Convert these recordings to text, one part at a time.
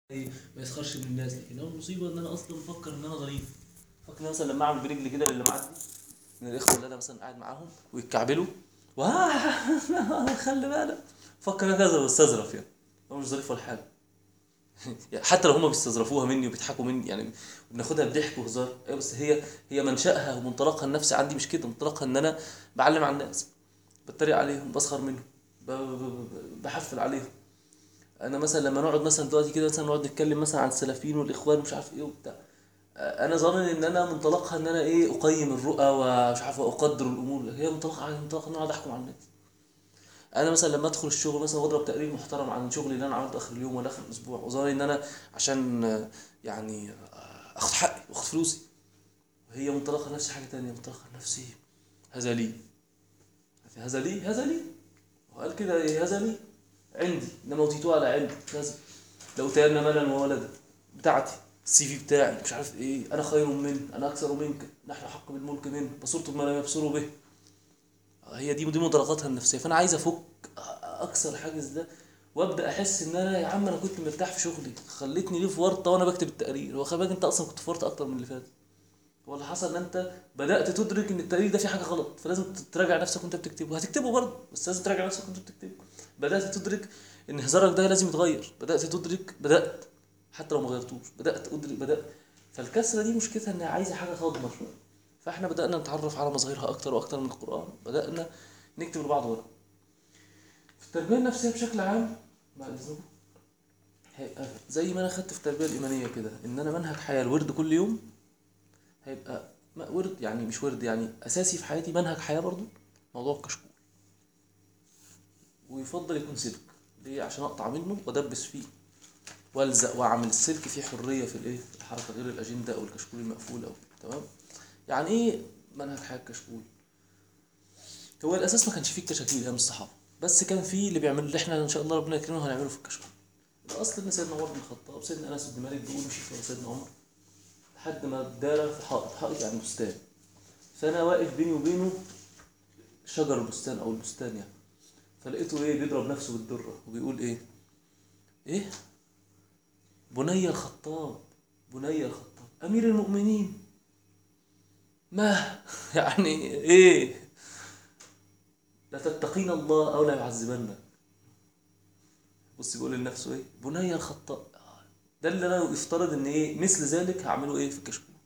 ايه ما يسخرش من الناس لكن هو المصيبه ان انا اصلا بفكر ان انا ظريف فاكر مثلا لما اعمل برجلي كده للي معدي من الاخوه اللي انا مثلا قاعد معاهم ويتكعبلوا واه خلي بالك فكر انا كذا بستظرف يعني هو مش ظريف ولا حاجه يعني حتى لو هم بيستظرفوها مني وبيضحكوا مني يعني بناخدها بضحك وهزار ايوه بس هي هي منشأها ومنطلقها النفسي عندي مش كده منطلقها ان انا بعلم على الناس بتريق عليهم بسخر منهم ب- ب- ب- بحفل عليهم انا مثلا لما نقعد مثلا دلوقتي كده مثلا نقعد نتكلم مثلا عن السلفيين والاخوان ومش عارف ايه وبتاع انا ظانن ان انا منطلقها ان انا ايه اقيم الرؤى ومش عارف اقدر الامور هي منطلقها منطلقها ان انا اقعد احكم على الناس انا مثلا لما ادخل الشغل مثلا واضرب تقرير محترم عن شغلي اللي انا عملته اخر اليوم ولا اخر الاسبوع وظانن ان انا عشان آه، يعني آه، اخد حقي واخد فلوسي هي منطلقها نفسي حاجه تانية منطلقها نفسي هذا لي هذا لي هذا لي وقال كده ايه هذا لي عندي انما اوتيتوه على علم كذا لو تيرنا مالا وولدا بتاعتي السي في بتاعي مش عارف ايه انا خير منه انا اكثر منك نحن حق بالملك منه بصرت بما لم يبصروا به هي دي دي منطلقاتها النفسيه فانا عايز افك اكسر الحاجز ده وابدا احس ان انا يا عم انا كنت مرتاح في شغلي خليتني ليه في ورطه وانا بكتب التقرير هو خلي بالك انت اصلا كنت في ورطه اكتر من اللي فات هو اللي حصل ان انت بدات تدرك ان التقرير ده فيه حاجه غلط فلازم تراجع نفسك وانت بتكتبه هتكتبه برضه بس لازم تراجع نفسك وانت بتكتبه بدات تدرك ان هزارك ده لازم يتغير بدات تدرك بدات حتى لو ما غيرتوش بدات ادرك بدات فالكسره دي مشكلتها انها عايزه حاجه تضمر فاحنا بدانا نتعرف على مظاهرها اكتر واكتر من القران بدانا نكتب لبعض ورق في التربيه النفسيه بشكل عام بعد اذنكم هيبقى زي ما انا خدت في التربيه الايمانيه كده ان انا منهج حياه الورد كل يوم هيبقى ما- ورد يعني مش ورد يعني اساسي في حياتي منهج حياه برضو موضوع الكشكول ويفضل يكون سلك ليه عشان اقطع منه وادبس فيه والزق واعمل السلك فيه حريه في الايه في الحركه غير الاجنده او الكشكول المقفول او تمام يعني ايه منهج حياه الكشكول هو الاساس ما كانش فيه الكشاكيل ايام الصحابه بس كان فيه اللي بيعمل اللي احنا ان شاء الله ربنا يكرمه هنعمله في الكشكول الاصل ان سيدنا عمر بن الخطاب سيدنا انس بن مالك بيقول مشيت ورا سيدنا عمر لحد ما الدار في حائط حائط يعني بستان فانا واقف بيني وبينه شجر البستان او البستان يعني فلقيته ايه بيضرب نفسه بالدره وبيقول ايه ايه بني الخطاب بني الخطاب امير المؤمنين ما يعني ايه لا تتقين الله او لا يعذبنك بص بيقول لنفسه ايه بني الخطاب ده اللي انا يفترض ان ايه مثل ذلك هعمله ايه في الكشكول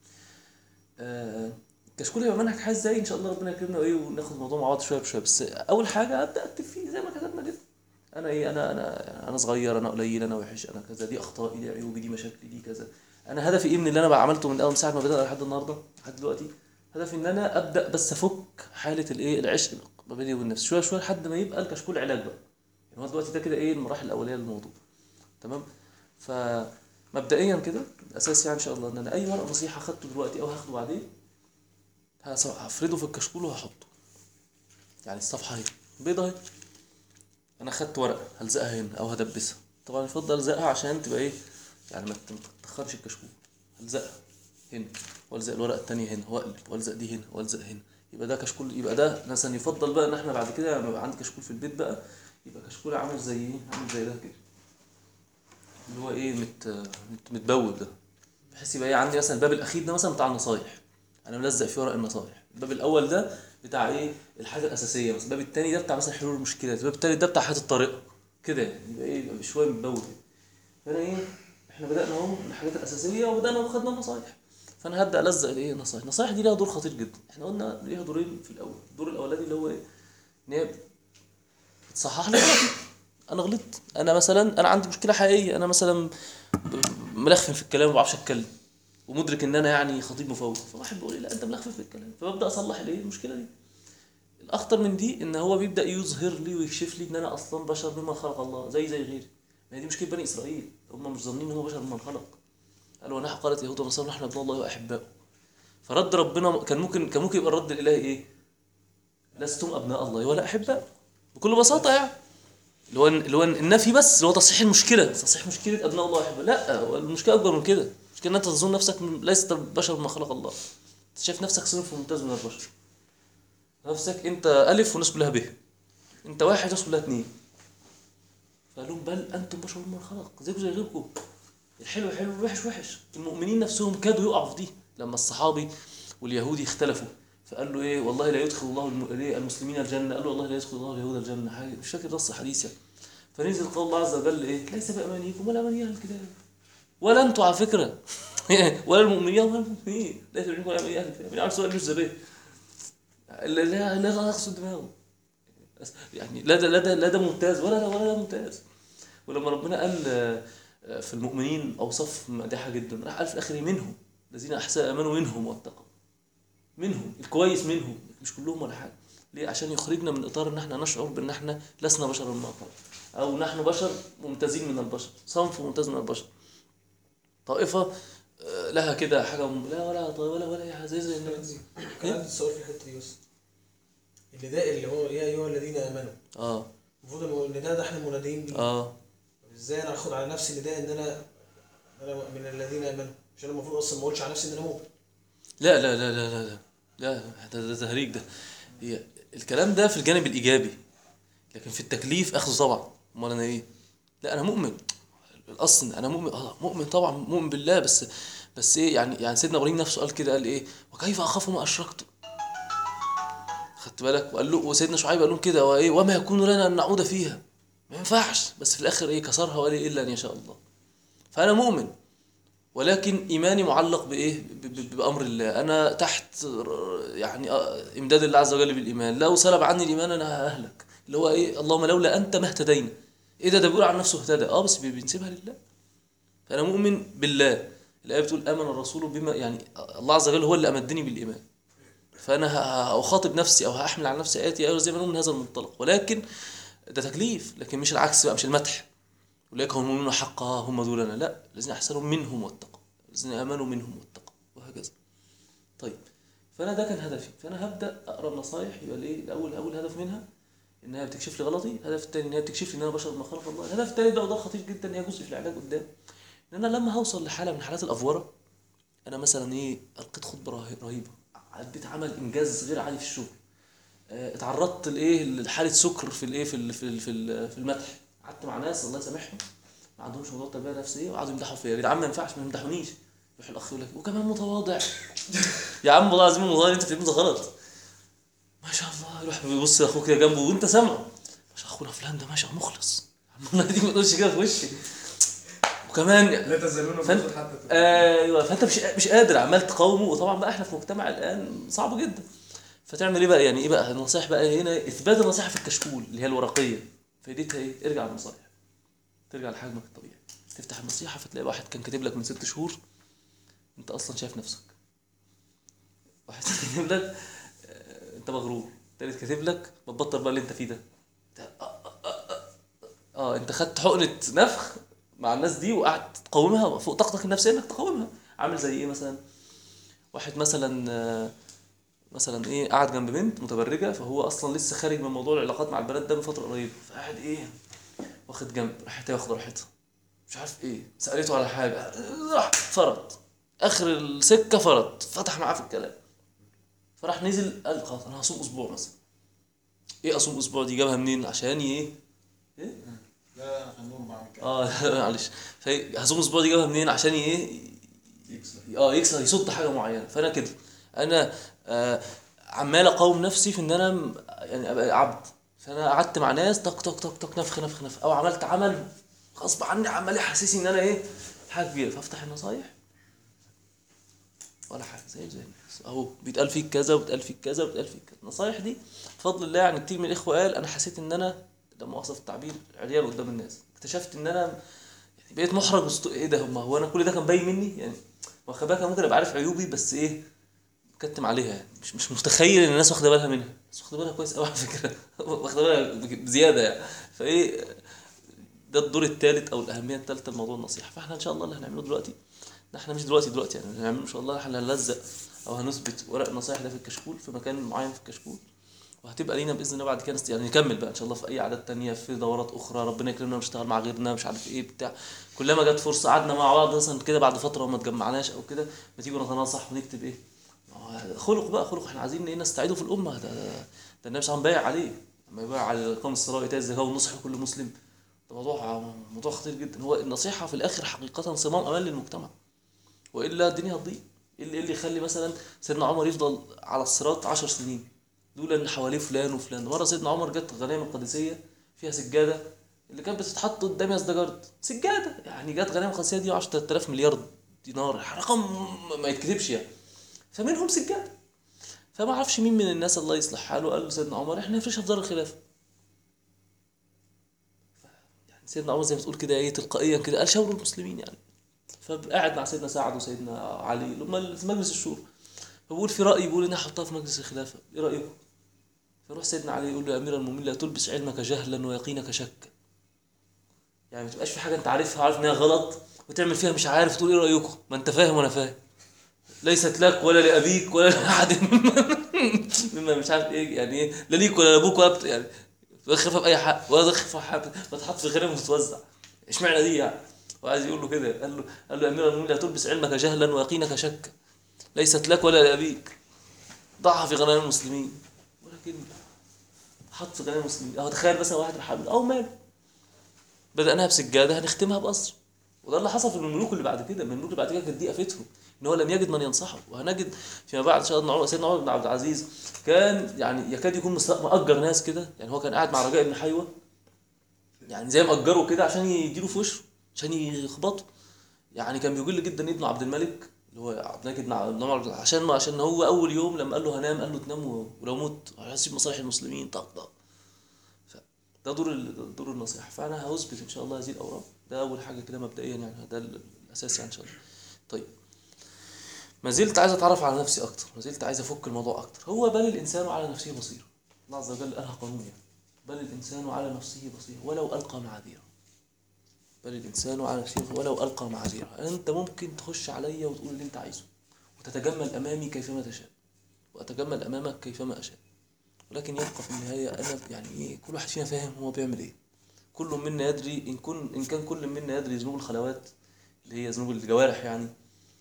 آه الكشكول هيبقى منهج حياه ازاي ان شاء الله ربنا يكرمنا وايه وناخد الموضوع مع بعض شويه بشويه بس اول حاجه ابدا اكتب فيه زي ما كتبنا كده انا ايه انا انا انا صغير انا قليل انا وحش انا كذا دي اخطائي دي عيوبي دي مشاكلي دي كذا انا هدفي ايه من اللي انا بقى عملته من اول ساعه ما بدات لحد النهارده لحد دلوقتي هدفي ان انا ابدا بس افك حاله الايه العشق ما بيني وبين نفسي شويه شويه لحد ما يبقى الكشكول علاج بقى يعني هو دلوقتي ده كده ايه المراحل الاوليه للموضوع تمام فمبدئيا كده الاساس يعني ان شاء الله ان انا اي ورق نصيحه خدته دلوقتي او هاخده بعدين هس- هفرده في الكشكول وهحطه يعني الصفحه اهي بيضه اهي انا خدت ورقه هلزقها هنا او هدبسها طبعا يفضل الزقها عشان تبقى ايه يعني ما ت- ما تتخرش الكشكول هلزقها هنا والزق الورقه التانية هنا واقلب والزق دي هنا والزق هنا يبقى ده كشكول يبقى ده مثلا يفضل بقى ان احنا بعد كده لما يبقى عندي كشكول في البيت بقى يبقى كشكول عامل زي ايه عامل زي ده كده اللي هو ايه مت مت- متبوب ده بحيث يبقى ايه عندي مثلا الباب الاخير ده مثلا بتاع النصايح انا ملزق فيه ورق النصايح الباب الاول ده بتاع ايه الحاجه الاساسيه مثلا الباب الثاني ده بتاع مثلا حلول المشكلات الباب الثالث ده بتاع حياه الطريقه كده يعني يبقى ايه يبقى شويه متبوب فانا ايه احنا بدانا اهو من الحاجات الاساسيه وبدانا وخدنا النصايح فانا هبدا الزق الايه النصايح النصايح دي لها دور خطير جدا احنا قلنا ليها دورين في الاول الدور الاولاني اللي هو ايه ان هي تصحح لي غلطي انا غلطت انا مثلا انا عندي مشكله حقيقيه انا مثلا ب- ملخفن في الكلام وما بعرفش اتكلم ومدرك ان انا يعني خطيب مفوق فواحد بيقول لي لا انت ملخفن في الكلام فببدا اصلح الايه المشكله دي الاخطر من دي ان هو بيبدا يظهر لي ويكشف لي ان انا اصلا بشر ممن خلق الله زي زي غيري ما هي دي مشكله بني اسرائيل هم مش ظانين ان هو بشر ممن خلق قالوا ونحن قالت اليهود والنصارى نحن ابناء الله واحباؤه فرد ربنا كان ممكن كان ممكن يبقى الرد الالهي ايه لستم ابناء الله ولا احباؤه بكل بساطه يعني اللي هو اللي هو النفي بس اللي هو تصحيح المشكله تصحيح مشكله ابناء الله واحباؤه لا هو المشكله اكبر من كده المشكله ان انت تظن نفسك ليست بشر مما خلق الله انت شايف نفسك صنف ممتاز من البشر نفسك انت الف والناس كلها ب انت واحد والناس كلها اتنين فقال لهم بل انتم بشر ممن خلق زيكم زي غيركم الحلو حلو والوحش وحش المؤمنين نفسهم كادوا يقعوا في دي لما الصحابي واليهودي اختلفوا فقال له ايه والله لا يدخل الله الم- إيه المسلمين الجنه قال له والله لا يدخل الله اليهود الجنه حاجه مش فاكر نص حديث يعني فنزل قول الله عز وجل ايه ليس بامانيكم ولا اماني اهل الكتاب ولا انتوا على فكره ولا المؤمنين ولا المؤمنين ليس بامانيكم ولا اماني اهل الكتاب من عارف سؤال مش زبيه لا لا لا لا اقصد دماغه بس يعني لا ده لا ده لا ده ممتاز ولا ده ولا ده ممتاز ولما ربنا قال آه، آه، في المؤمنين اوصاف مادحه جدا راح قال في الاخر منهم الذين احسن امنوا منهم واتقوا منهم الكويس منهم مش كلهم ولا حاجه ليه عشان يخرجنا من اطار ان احنا نشعر بان احنا لسنا بشرا ما قبل او نحن بشر ممتازين من البشر صنف ممتاز من البشر طائفه آه، لها كده حاجه م- لا ولا طيب ولا ولا أي زي زي الناس كان عندي سؤال في الحته دي بس النداء اللي هو يا ايها الذين امنوا اه المفروض إن النداء ده احنا منادين بيه اه طب ازاي انا اخد على نفسي النداء ان انا انا من الذين امنوا مش انا المفروض اصلا ما اقولش على نفسي ان انا مؤمن لا لا لا لا لا لا لا ده, ده تهريج ده هي الكلام ده في الجانب الايجابي لكن في التكليف اخذه طبعا امال انا ايه لا انا مؤمن الاصل انا مؤمن اه مؤمن طبعا مؤمن بالله بس بس ايه يعني يعني سيدنا ابراهيم نفسه قال كده قال ايه وكيف اخاف ما اشركت خدت بالك وقال له وسيدنا شعيب قال لهم كده وايه وما يكون لنا ان نعود فيها ما ينفعش بس في الاخر ايه كسرها وقال إيه الا ان يشاء الله فانا مؤمن ولكن ايماني معلق بايه ب- ب- بامر الله انا تحت ر- يعني آه، امداد الله عز وجل بالايمان لو سلب عني الايمان انا ههلك اللي هو ايه اللهم لولا انت ما اهتدينا ايه ده ده بيقول عن نفسه اهتدى اه بس بي- بنسيبها لله فانا مؤمن بالله الايه بتقول امن الرسول بما يعني الله عز وجل هو اللي امدني بالايمان فانا ه- ه- هخاطب نفسي او هحمل على نفسي اياتي ايوه زي ما نقول من هذا المنطلق ولكن ده تكليف لكن مش العكس بقى مش المدح اولئك هم المؤمنون حقا هم دولنا لا الذين احسنوا منهم واتقوا الذين امنوا منهم واتقوا وهكذا طيب فانا ده كان هدفي فانا هبدا اقرا النصايح يبقى الايه الاول اول هدف منها انها بتكشف لي غلطي الهدف الثاني انها بتكشف لي ان انا بشر ما خلق الله الهدف الثالث بقى وده خطير جدا هي جزء في العلاج قدام ان انا لما هوصل لحاله من حالات الافوره انا مثلا ايه القيت خطبه رهي- رهيبه عديت عمل انجاز غير عادي في الشغل آه، اتعرضت لايه لحاله سكر في الايه في ال- في ال- في ال- في المدح قعدت مع ناس الله يسامحهم ما عندهمش موضوع تربيه نفسيه وقعدوا يمدحوا فيا يا جدعان ما ينفعش ما يمدحونيش يروح الاخ يقول لك وكمان متواضع يا عم والله العظيم الموضوع اللي انت بتعمله ده غلط ما شاء الله يروح بيبص لاخوك كده جنبه وانت سامعه ما شاء اخونا فلان ده ما شاء الله مخلص عم دي ما تقولش كده في وشي وكمان لا تزالون فانت بخير حتى تؤمنوا. ايوه فانت مش مش قادر عمال تقاومه وطبعا بقى احنا في مجتمع الان صعب جدا فتعمل ايه بقى يعني ايه بقى النصائح بقى هنا اثبات النصيحه في الكشكول اللي هي الورقيه فايدتها ايه ارجع للنصائح ترجع لحجمك الطبيعي تفتح النصيحه فتلاقي واحد كان كاتب لك من ست شهور انت اصلا شايف نفسك واحد كاتب لك آه، انت مغرور تالت كاتب لك ما تبطل بقى اللي انت فيه ده اه, آه, آه, آه انت خدت حقنه نفخ مع الناس دي وقعدت تقاومها فوق طاقتك النفسيه انك تقاومها عامل زي ايه مثلا واحد مثلا آه، مثلا ايه قاعد جنب بنت متبرجه فهو اصلا لسه خارج من موضوع العلاقات مع البنات ده من فتره قريبه فقاعد ايه واخد جنب راحت هي واخده راحتها مش عارف ايه سالته على حاجه راح فرط اخر السكه فرط فتح معاه في الكلام فراح نزل قال خلاص انا هصوم اسبوع مثلا ايه اصوم اسبوع دي جابها منين عشان ايه ايه لا انا خلوهم بعمل كده اه معلش فهي- هزوم اسبوع دي جابها منين عشان ايه يكسر اه يكسر يصد حاجه معينه فانا كده انا آه عمال اقاوم نفسي في ان انا م- يعني ابقى عبد فانا قعدت مع ناس طق طق طق طق نفخ نفخ نفخ او عملت عمل غصب عني عمال يحسسني ان انا ايه حاجه كبيره فافتح النصايح ولا حاجه زي زي الناس اهو بيتقال فيك كذا وبيتقال فيك كذا وبيتقال فيك كذا النصايح دي بفضل الله يعني كتير من الاخوه قال انا حسيت ان انا ده مؤاخذه في التعبير عريان قدام الناس اكتشفت ان انا يعني بقيت محرج وسط ايه ده ما هو انا كل ده كان باين مني يعني واخد بالك أنا ممكن ابقى عارف عيوبي بس ايه مكتم عليها يعني مش مش متخيل ان الناس واخده بالها منها بس واخده بالها كويس قوي على فكره واخده بالها بزياده يعني فايه ده الدور الثالث او الاهميه الثالثه لموضوع النصيحه فاحنا ان شاء الله اللي هنعمله دلوقتي إن احنا مش دلوقتي دلوقتي يعني هنعمله ان شاء الله احنا هنلزق او هنثبت ورق النصايح ده في الكشكول في مكان معين في الكشكول وهتبقى لينا باذن الله بعد كده نست- يعني نكمل بقى ان شاء الله في اي عادات تانية في دورات اخرى ربنا يكرمنا ونشتغل مع غيرنا مش عارف ايه بتاع كلما جت فرصه قعدنا مع بعض مثلا كده بعد فتره وما اتجمعناش او كده ما تيجوا نتناصح ونكتب ايه ما هو خلق بقى خلق احنا عايزين ايه نستعيده في الامه ده ده النبي صلى الله عليه وسلم بايع عليه لما يبايع على اقام الصلاه وايتاء الزكاه والنصح لكل مسلم ده موضوع موضوع خطير جدا هو النصيحه في الاخر حقيقه صمام امان للمجتمع والا الدنيا هتضيع ايه اللي إيه اللي يخلي مثلا سيدنا عمر يفضل على الصراط عشر سنين دول ان حواليه فلان وفلان مره سيدنا عمر جت غنائم القادسيه فيها سجاده اللي كانت بتتحط قدام يزدجرد سجاده يعني جت غنائم القادسيه دي 10 3000 مليار دينار رقم ما يتكتبش يعني فمنهم سجاده فما اعرفش مين من الناس الله يصلح حاله قال له سيدنا عمر احنا نفرشها في دار الخلافه يعني سيدنا عمر زي ما تقول كده ايه تلقائيا كده قال شاوروا المسلمين يعني فقعد مع سيدنا سعد وسيدنا علي اللي هم في مجلس الشورى فبقول في راي بيقول ان احطها في مجلس الخلافه ايه رايكم فيروح سيدنا علي يقول له يا امير المؤمنين لا تلبس علمك جهلا ويقينك شكا يعني ما تبقاش في حاجه انت عارفها عارف انها غلط وتعمل فيها مش عارف تقول ايه رايكم ما انت فاهم وانا فاهم ليست لك ولا لابيك ولا لاحد مما مش عارف ايه يعني ايه لا ليك ولا لابوك ولا بت... يعني خفها باي حق ولا خفها حق بتحط في غريم وتتوزع اشمعنى دي يعني وعايز يقول له كده قال له قال له يا امير المؤمنين لا تلبس علمك جهلا ويقينك شكا ليست لك ولا لابيك ضعها في غنائم المسلمين ولكن حط في غنائم المسلمين اهو تخيل مثلا واحد راح عامل او ماله بدأناها بسجادة هنختمها بقصر وده اللي حصل في الملوك اللي بعد كده الملوك اللي بعد كده كانت دي آفتهم ان هو لم يجد من ينصحه وهنجد فيما بعد سيدنا عمر سيدنا عمر بن عبد العزيز كان يعني يكاد يكون مست- مأجر ناس كده يعني هو كان قاعد مع رجاء بن حيوة يعني زي مأجره كده عشان يديله في وشه عشان يخبطه يعني كان بيقول جدا ابن عبد الملك اللي هو عبد الملك بن عبد عمر عشان عشان هو اول يوم لما قال له هنام قال له تنام و- ولو مت هسيب مصالح المسلمين طق طق ده دور ال- دور النصيحه فانا هثبت ان شاء الله هذه الاوراق ده اول حاجه كده مبدئيا يعني ده ال- الاساس يعني ان شاء الله طيب ما زلت عايز اتعرف على نفسي اكتر ما زلت عايز افك الموضوع اكتر هو بل الانسان على نفسه بصيره الله عز وجل قالها قانون يعني بل الانسان على نفسه بصيره ولو القى معاذيره بل الانسان على نفسه ولو القى معاذيره انت ممكن تخش عليا وتقول اللي انت عايزه وتتجمل امامي كيفما تشاء واتجمل امامك كيفما اشاء ولكن يبقى في النهايه انا يعني ايه كل واحد فينا فاهم هو بيعمل ايه كل منا يدري ان كن ان كان كل منا يدري ذنوب الخلوات اللي هي ذنوب الجوارح يعني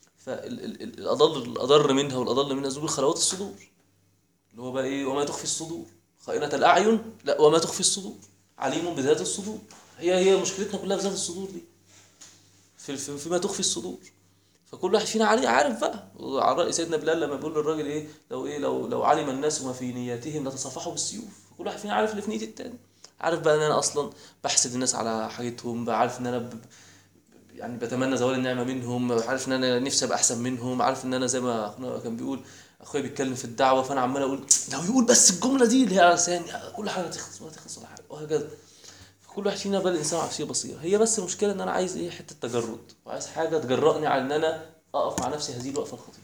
فالاضل الاضر منها والاضل منها ذنوب الخلوات الصدور اللي هو بقى ايه وما تخفي الصدور خائنة الاعين لا وما تخفي الصدور عليم بذات الصدور هي هي مشكلتنا كلها في ذات الصدور دي في في- فيما تخفي الصدور فكل واحد فينا عليه عارف بقى على رأي سيدنا بلال لما بيقول للراجل ايه لو ايه لو لو علم الناس ما في نياتهم لتصفحوا بالسيوف كل واحد فينا عارف اللي في نية التاني عارف بقى ان انا اصلا بحسد الناس على حاجتهم بقى عارف ان انا ب... ب- يعني بتمنى زوال النعمه منهم عارف ان انا نفسي ابقى احسن منهم عارف ان انا زي ما اخونا كان بيقول اخويا بيتكلم في الدعوه فانا عمال اقول لو يقول بس الجمله دي اللي هي على لساني كل حاجه تخلص ولا تخلص ولا حاجه وهكذا فكل واحد فينا بقى الانسان على نفسه بصيره هي بس المشكله ان انا عايز ايه حته تجرد وعايز حاجه تجرأني على ان انا اقف مع نفسي هذه الوقفه الخطيره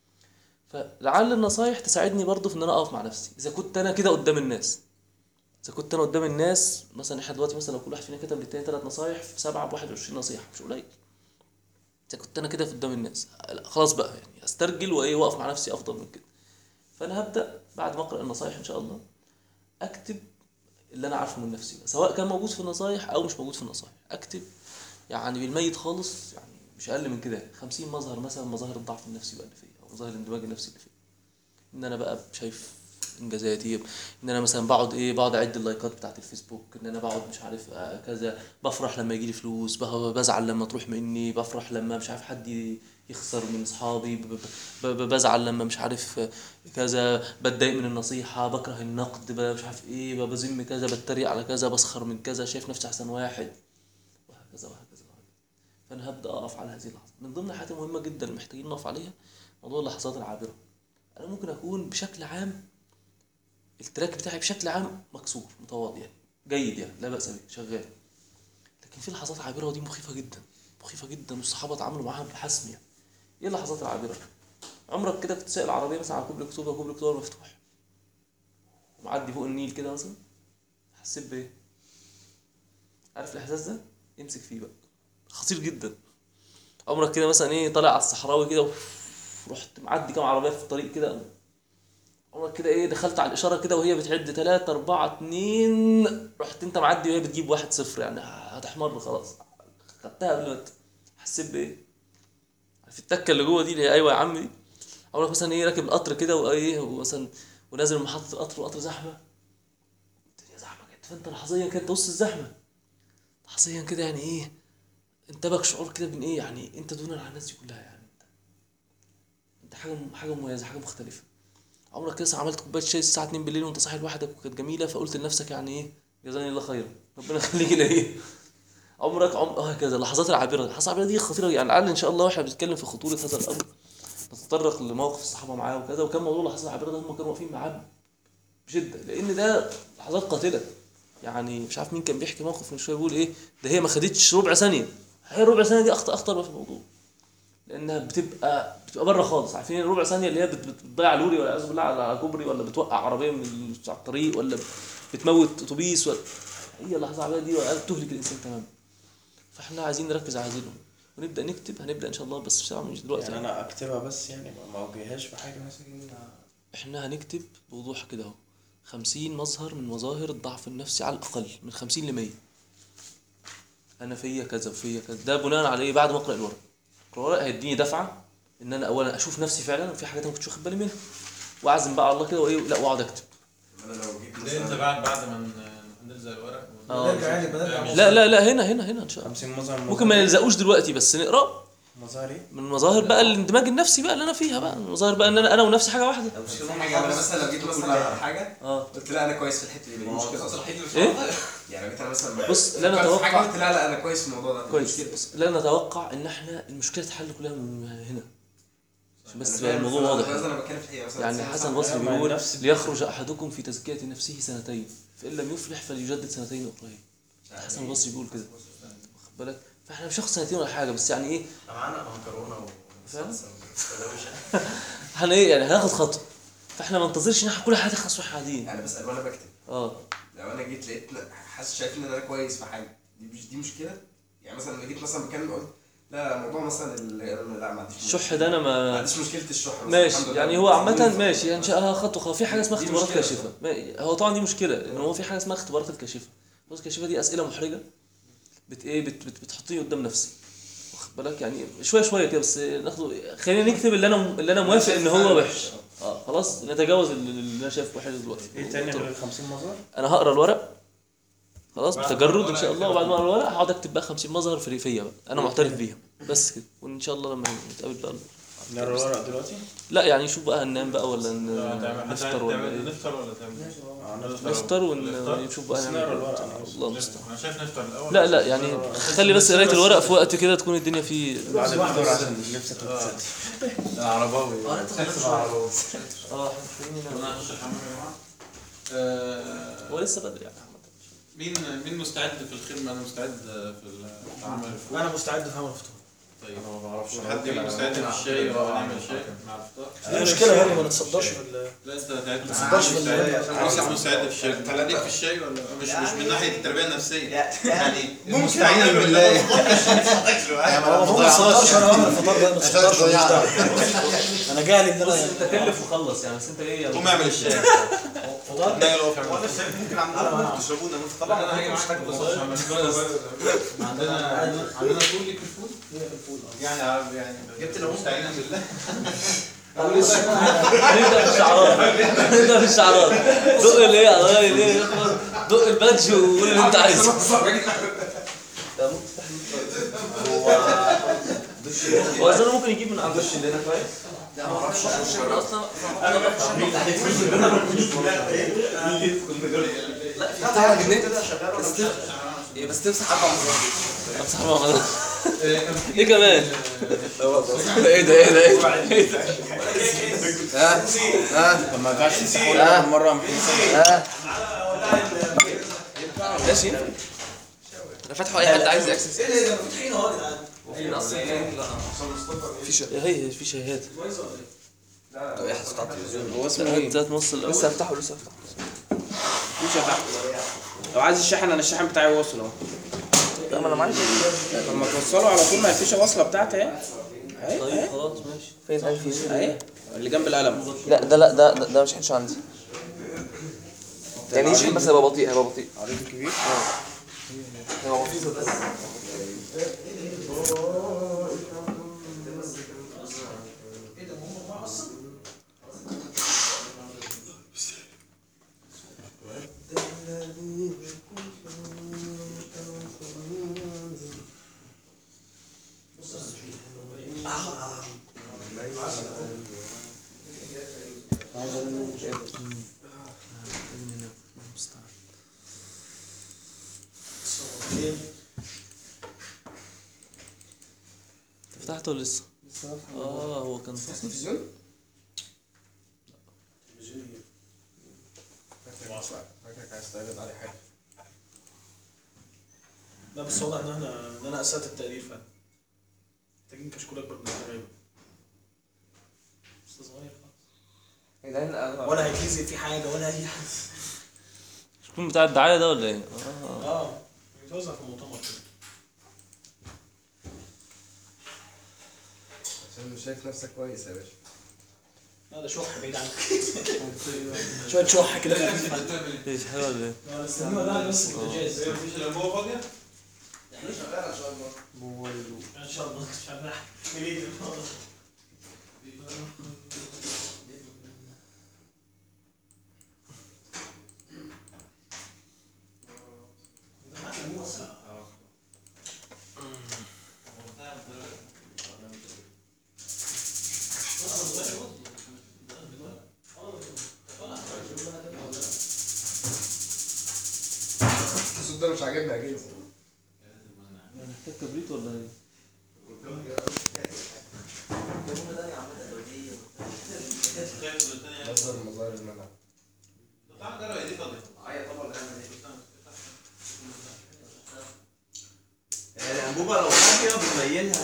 فلعل النصايح تساعدني برضه في ان انا اقف مع نفسي اذا كنت انا كده قدام الناس اذا كنت انا قدام الناس مثلا احنا دلوقتي مثلا لو كل واحد فينا كتب للتاني ثلاث نصايح في سبعه ب 21 نصيحه مش قليل اذا كنت انا كده في قدام الناس لا، خلاص بقى يعني استرجل وايه واقف مع نفسي افضل من كده فانا هبدا بعد ما اقرا النصايح ان شاء الله اكتب اللي انا عارفه من نفسي بقى. سواء كان موجود في النصايح او مش موجود في النصايح اكتب يعني بالميت خالص يعني مش اقل من كده 50 مظهر مثلا مظاهر الضعف النفسي بقى اللي فيا او مظاهر الاندماج النفسي اللي فيا ان انا بقى شايف انجازاتي ان انا مثلا بقعد ايه بقعد اعد اللايكات بتاعت الفيسبوك ان انا بقعد مش عارف آه، كذا بفرح لما يجي لي فلوس بقى- بزعل لما تروح مني بفرح لما مش عارف حد يخسر من اصحابي ب- ب- ب- بزعل لما مش عارف آه، كذا بتضايق من النصيحة بكره النقد ب- مش عارف ايه بذم كذا بتريق على كذا بسخر من كذا شايف نفسي احسن واحد وهكذا وهكذا وهكذا فانا هبدا اقف على هذه اللحظه من ضمن الحاجات المهمه جدا اللي محتاجين نقف عليها موضوع اللحظات العابره انا ممكن اكون بشكل عام التراك بتاعي بشكل عام مكسور متواضع يعني جيد يعني لا باس به شغال لكن في لحظات عابره ودي مخيفه جدا مخيفه جدا والصحابه اتعاملوا معاها بحسم يعني ايه اللحظات العابره عمرك كده كنت سايق العربيه مثلا على كوبري اكتوبر كوبري اكتوبر مفتوح ومعدي فوق النيل كده مثلا حسيت بايه عارف الاحساس ده امسك فيه بقى خطير جدا عمرك كده مثلا ايه طالع على الصحراوي كده وف- رحت معدي كام عربيه في الطريق كده عمرك كده ايه دخلت على الاشاره كده وهي بتعد 3 4 2 رحت انت معدي وهي بتجيب 1 0 يعني هتحمر خلاص خدتها قبل ما ت- حسيت بايه عارف التكه اللي جوه دي اللي هي ايوه يا عمي عمرك مثلا ايه راكب القطر كده وايه ومثلا ونازل من محطه القطر والقطر زحمه الدنيا زحمه كده فانت لحظيا كده وسط الزحمه لحظيا كده يعني ايه انتابك شعور كده بان ايه يعني انت دون عن الناس دي كلها يعني انت انت حاجه حاجه مميزه حاجه مختلفه عمرك كده عملت كوبايه شاي الساعه 2 بالليل وانت صاحي لوحدك وكانت جميله فقلت لنفسك يعني ايه جزاني الله خيرا ربنا يخليك ليا عمرك عم هكذا اللحظات العابره اللحظات العابره دي خطيره يعني لعل ان شاء الله واحنا بنتكلم في خطوره هذا الامر نتطرق لموقف الصحابه معاه وكذا وكان موضوع اللحظات العابره ده هم كانوا واقفين معاه بشده لان ده لحظات قاتله يعني مش عارف مين كان بيحكي موقف من شويه بيقول ايه ده هي ما خدتش ربع ثانيه هي الربع ثانيه دي اخطر اخطر ما في الموضوع لانها بتبقى بتبقى بره خالص عارفين الربع ثانيه اللي هي بت- بت- بتضيع لوري ولا اعوذ بالله على كوبري ولا بتوقع عربيه من ال- على الطريق ولا بتموت اتوبيس ولا هي اللحظه العابره دي تهلك الانسان تماما فاحنا عايزين نركز على هذه الامور ونبدا نكتب هنبدا ان شاء الله بس طبعا مش دلوقتي يعني انا اكتبها بس يعني ما- ما اوجههاش في حاجه مثلا احنا هنكتب بوضوح كده اهو 50 مظهر من مظاهر الضعف النفسي على الاقل من 50 ل 100 انا فيا كذا وفيا كذا ده بناء على ايه بعد ما اقرا الورق اقرا الورق هيديني دفعه ان انا اولا اشوف نفسي فعلا وفي حاجات انا ما كنتش واخد بالي منها واعزم بقى على الله كده وايه لا واقعد اكتب انا لو جيت ده انت مثلا بعد بعد ما ن- نلزق الورق آه. نرجع يعني بنرجع لا لا لا هنا هنا هنا ان شاء الله 50 مظهر ممكن ما يلزقوش دلوقتي بس نقرا مظهر ايه؟ من مظاهر بقى الاندماج النفسي بقى اللي انا فيها بقى مظاهر بقى ان انا انا ونفسي حاجه واحده مش في حاجه انا مثلا لو جيت مثلا على حاجه اه قلت لا انا كويس في الحته دي دي مشكله اصلا ايه يعني لو جيت انا مثلا بص لا فكرت في حاجه نتوقع قلت لا لا انا كويس في الموضوع ده كويس بس لا نتوقع ان احنا المشكله تتحل كلها من هنا عشان بس يبقى الموضوع واضح بس انا بتكلم في الحقيقه مثلا يعني مثلا حسن مثلا البصري ما بيقول نفس- ليخرج احدكم في تزكيه نفسه سنتين فان لم يفلح فليجدد سنتين اخرين حسن البصري بيقول كده واخد بالك فاحنا مش هناخد سنتين ولا حاجه بس يعني ايه معانا مكرونه فعلا؟ وصلصه احنا ايه يعني هناخد خطوه فاحنا ما ننتظرش ان احنا كل حاجه تخلص واحنا قاعدين انا بسال وانا بكتب اه لو انا جيت لقيت حاسس شايف ان انا كويس في حاجه دي مش دي مشكله يعني مثلا لما جيت مثلا بكلم قلت لا لا موضوع مثلا ال- لا ما عنديش الشح ده انا ما ما عنديش مشكله الشح بس ماشي الحمد لله. يعني هو عامة ماشي يعني شاء خطوة خطوة في حاجة اسمها دي اختبارات مشكلة. كاشفة ما- هو طبعا دي مشكلة ان هو في حاجة اسمها اختبارات الكاشفة الاختبارات الكاشفة دي أسئلة محرجة بت ايه بت بت بتحطني قدام نفسي واخد بالك يعني شوية شوية كده بس ناخده خلينا نكتب اللي انا اللي انا موافق ان هو وحش اه خلاص نتجاوز اللي اللي انا شايفه وحش دلوقتي ايه تاني غير ال 50 مظهر؟ انا هقرا الورق خلاص بعد ما بتجرد أقرأ ان شاء الله الورق وبعد ما اقرا الورق هقعد اكتب بقى 50 مظهر في فيا بقى انا معترف بيها بس كده وان شاء الله لما نتقابل بقى نقرا الورق دلوقتي؟ لا يعني شوف بقى هننام بقى ولا ن- هتعمل- نفطر ولا هتعمل- ايه نفطر ولا تعمل نفطر نفطر. ونشوف بقى بس هنعمل نقرا ايه الورق أنا الله المستعان انا شايف نفطر الاول لا لا يعني خلي بس قرايه الورق في وقت كده تكون الدنيا فيه بعد الفطار عشان نفسك تتصدق العرباوي اه انت خلصت العرباوي اه احنا محتاجين انا ننام. هخش الحمام يا جماعه آه، هو لسه بدري يعني عامة. مين مين مستعد في الخدمه انا مستعد في العمل الفول انا مستعد في عمل الفطور طيب انا ما بعرفش حد يجي مستعد في الشاي ولا نعمل شاي مع الفطار دي مشكله يعني ما نتصدرش في ال- لا انت تعبت ما تصدقش في ال- عايز مستعد في الشاي انت ليك في الشاي ولا مش مش من ناحيه التربيه النفسيه يعني ممكن مستعين أعمل بالله يعني ما ما تصدرش انا بعمل الفطار ده ما تصدرش ماليش دعوه انا جاهل ان بص انا انت كلف وخلص يعني بس انت ايه قوم اعمل الشاي فطار نايل اقف اعمل وانا شايف ممكن عندكم تشربونا من طبعا انا هاجي معاك عندنا عندنا فول ليك الفول يعني عارف يعني جبت لو مستعينا بالله نبدا في الشعارات نبدا في الشعارات دق الايه على غير الايه دق البادج وقول اللي انت عايزه هو اصلا ممكن يجيب من عند الدش اللي هنا كويس لا ما اعرفش اصلا بتاع جنيه بس تمسح حبه امسح الموضوع ايه كمان ايه ده ايه ده ايه ده ايه ده ها ها طب ما ينفعش تمسحوا لي اول مره محمد ها ماشي انا فاتحه اي حد عايز اكسس ايه ده فاتحين اهو يا جدعان في شاي هي في شايهات هو اسمه ايه؟ ذات نص الاول لسه هفتحه لسه هفتحه في شحن لو عايز الشحن انا الشحن بتاعي واصل اهو لا ما انا معايا طب ما توصله على طول ما الفيشه واصله بتاعتي اهي اهي طيب اهي خلاص ماشي فين الفيش اهي اللي جنب القلم لا ده لا ده ده, ده مش حدش عندي يعني يشحن بس هيبقى بطيء هيبقى بطيء عريض كبير هيبقى بطيء بس ايه فتحت ولا لسه؟ اه هو كان فاصل تلفزيون تلفزيون فاكرك عايز تعرض عليه حاجه لا بس واضح ان احنا ان انا اسأت التقرير فعلا محتاجين كشكول اكبر من كده غايب بس صغير خالص ولا هيتلزق في حاجه ولا اي حاجه الكون بتاع الدعاية ده ولا ايه؟ اه اه بيتوزع في المؤتمر كده عشان مش شايف نفسك كويس يا باشا لا ده شح بعيد عنك شويه شح كده خفيفة. ايش حلوة ولا ايه؟ لا، استنوا ده بس البوتاجاز مفيش الانبوبه فاضيه؟ احنا شغال ان شاء الله ان شاء الله مش هنلحق نريد الموضوع الصوت ده مش عاجبني اكيد محتاج كبريت ولا ايه؟ مصدر من مظاهر المنع تعال نجرب هي دي فاضيه الانبوبه لو فاضيه بنبينها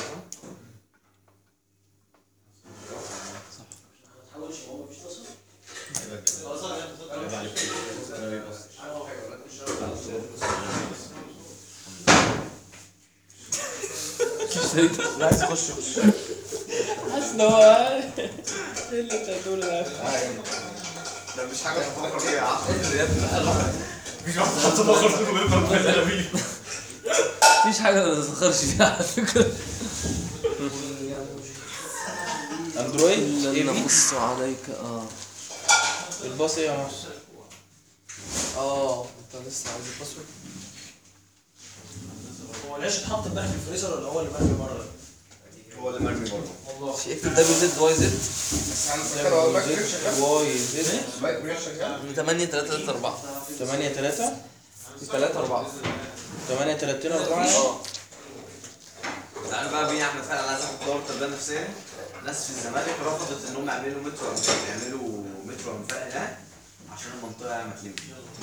لا عايز اخش اخش حاسس ان هو ايه اللي انت هتقوله ده ده مش حاجه بفكر فيها عقل يا ابني مفيش حاجة ما تتفخرش فيها على فكرة اندرويد إلا ايه أن بي نقص عليك اه الباص ايه يا مصر اه انت لسه عايز الباسورد هو العيش اتحط امبارح في الفريزر ولا هو اللي مرمي بره؟ هو اللي مرمي برضه والله في اكتب دبليو زد واي زد بس انا فاكر هو المايك شغال واي زد المايك شغال من 8 3 3 4 8 3 3 4 8 30 4 اه تعالوا بقى بينا احمد فعلا عايز اخد دور تربيه نفسيه ناس في الزمالك رفضت انهم يعملوا مترو أنفاق، يعملوا مترو انفاق هناك عشان المنطقه ما تلمش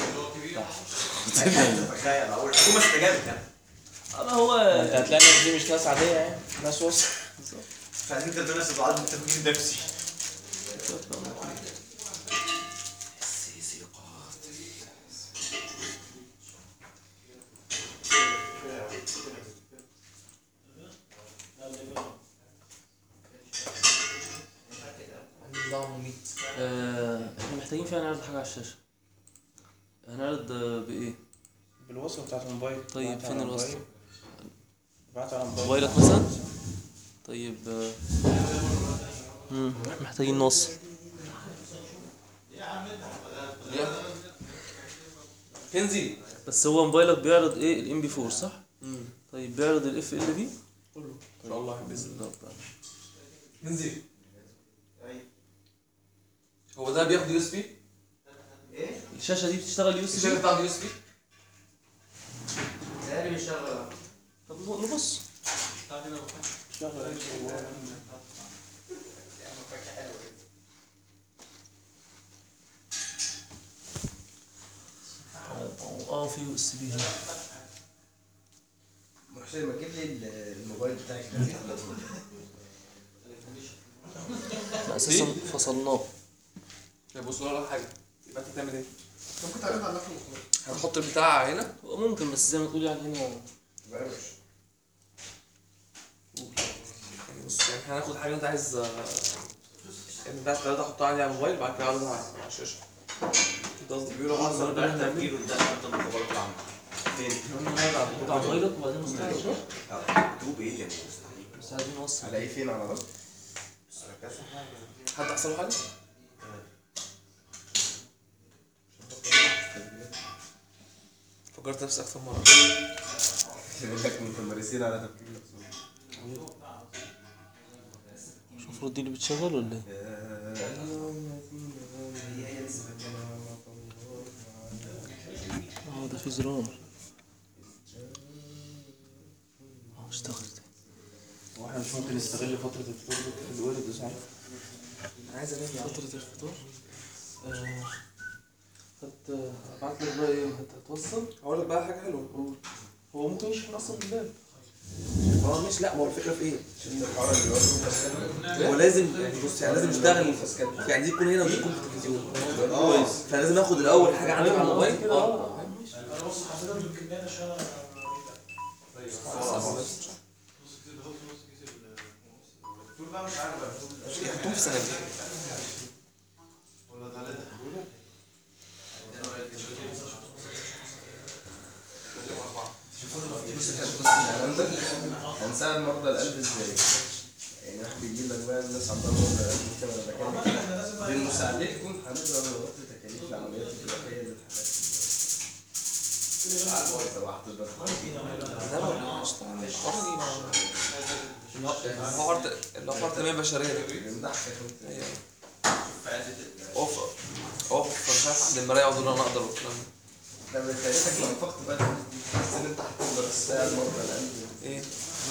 تخيل اول الحكومه استجابت يعني انا هو انت هتلاقي الناس دي مش ناس عاديه يعني ناس وسط مش عايزين تربيه نفسيه بعد التفكير نفسي آه، احنا محتاجين فعلا نعرض حاجة على الشاشة هنعرض آه، بإيه؟ بالوصف بتاعت الموبايل طيب، ابعت فين على الوصف؟ الموبايل. ابعت على الموبايل موبايلك مثلا؟ طيب آه، مم، محتاجين نوصل كنزي بس هو موبايلك بيعرض ايه الام بي 4 صح؟ طيب بيعرض الاف ال بي؟ ان شاء الله باذن الله كنزي هو ده بياخد يو اس بي؟ الشاشة دي بتشتغل يو اس الشاشة بي؟ بتاعته يو اس بي؟ طب نبص اه في يو اس بي هنا حسين ما تجيب لي الموبايل بتاعك احنا اساسا فصلناه بص ولا حاجه يبقى انت تعمل ايه؟ ممكن تعرض على هنحط البتاع هنا هو ممكن بس زي ما تقول يعني هنا لا يا باشا يعني بص يعني احنا هناخد حاجه انت عايز يعني انت عايز ثلاثه احطها عندي على الموبايل بعد كده اعرضها على الشاشه ده قصدي بيقولوا مصدر مصدر ده ده تفكير قدام خط المخابرات العامه فين؟ على موبايلك وبعدين مستقبل مكتوب ايه يا مستحيل بس عايزين نوصل هلاقيه فين على ده؟ حد حصل له حاجه؟ فكرت نفسي اكتر مره يقول لك متمرسين على تفكير نفسهم المفروض دي اللي بتشغل ولا ايه؟ اه ده في زرار اه اشتغلت واحنا مش ممكن نستغل فترة الفطور دي في الورد صح؟ عايز انام فترة الفطور آه، هت ابعت لك بقى ايه هت- هتوصل هقول لك بقى حاجه حلوه قول. هو ممكن يشحن اصلا باللاب اه مش لا ما هو الفكره في ايه؟ هو لازم يعني بص يعني لازم يشتغل يعني دي تكون هنا ودي تكون في التلفزيون كويس فلازم اخد الاول حاجه عندك على الموبايل اه انا بص حضرتك بالكميه عشان انا يحطوهم في سنه الكلام ده هنساعد مرضى القلب ازاي؟ يعني واحد بيجي لك بقى الناس عندها مرضى القلب كده انا بكلم بمساعدتكم هنقدر نغطي تكاليف العمليات الجراحيه للحالات صباح هو عرض اللي هو عرض تنميه بشريه ده بنضحك ايوه اوف اوف مش عارف عند المرايه يقعدوا يقولوا انا اقدر والكلام ده لما تكاليفك لو انفقت بقى الفلوس دي بس ان انت هتقدر تساعد مرضى القلب ايه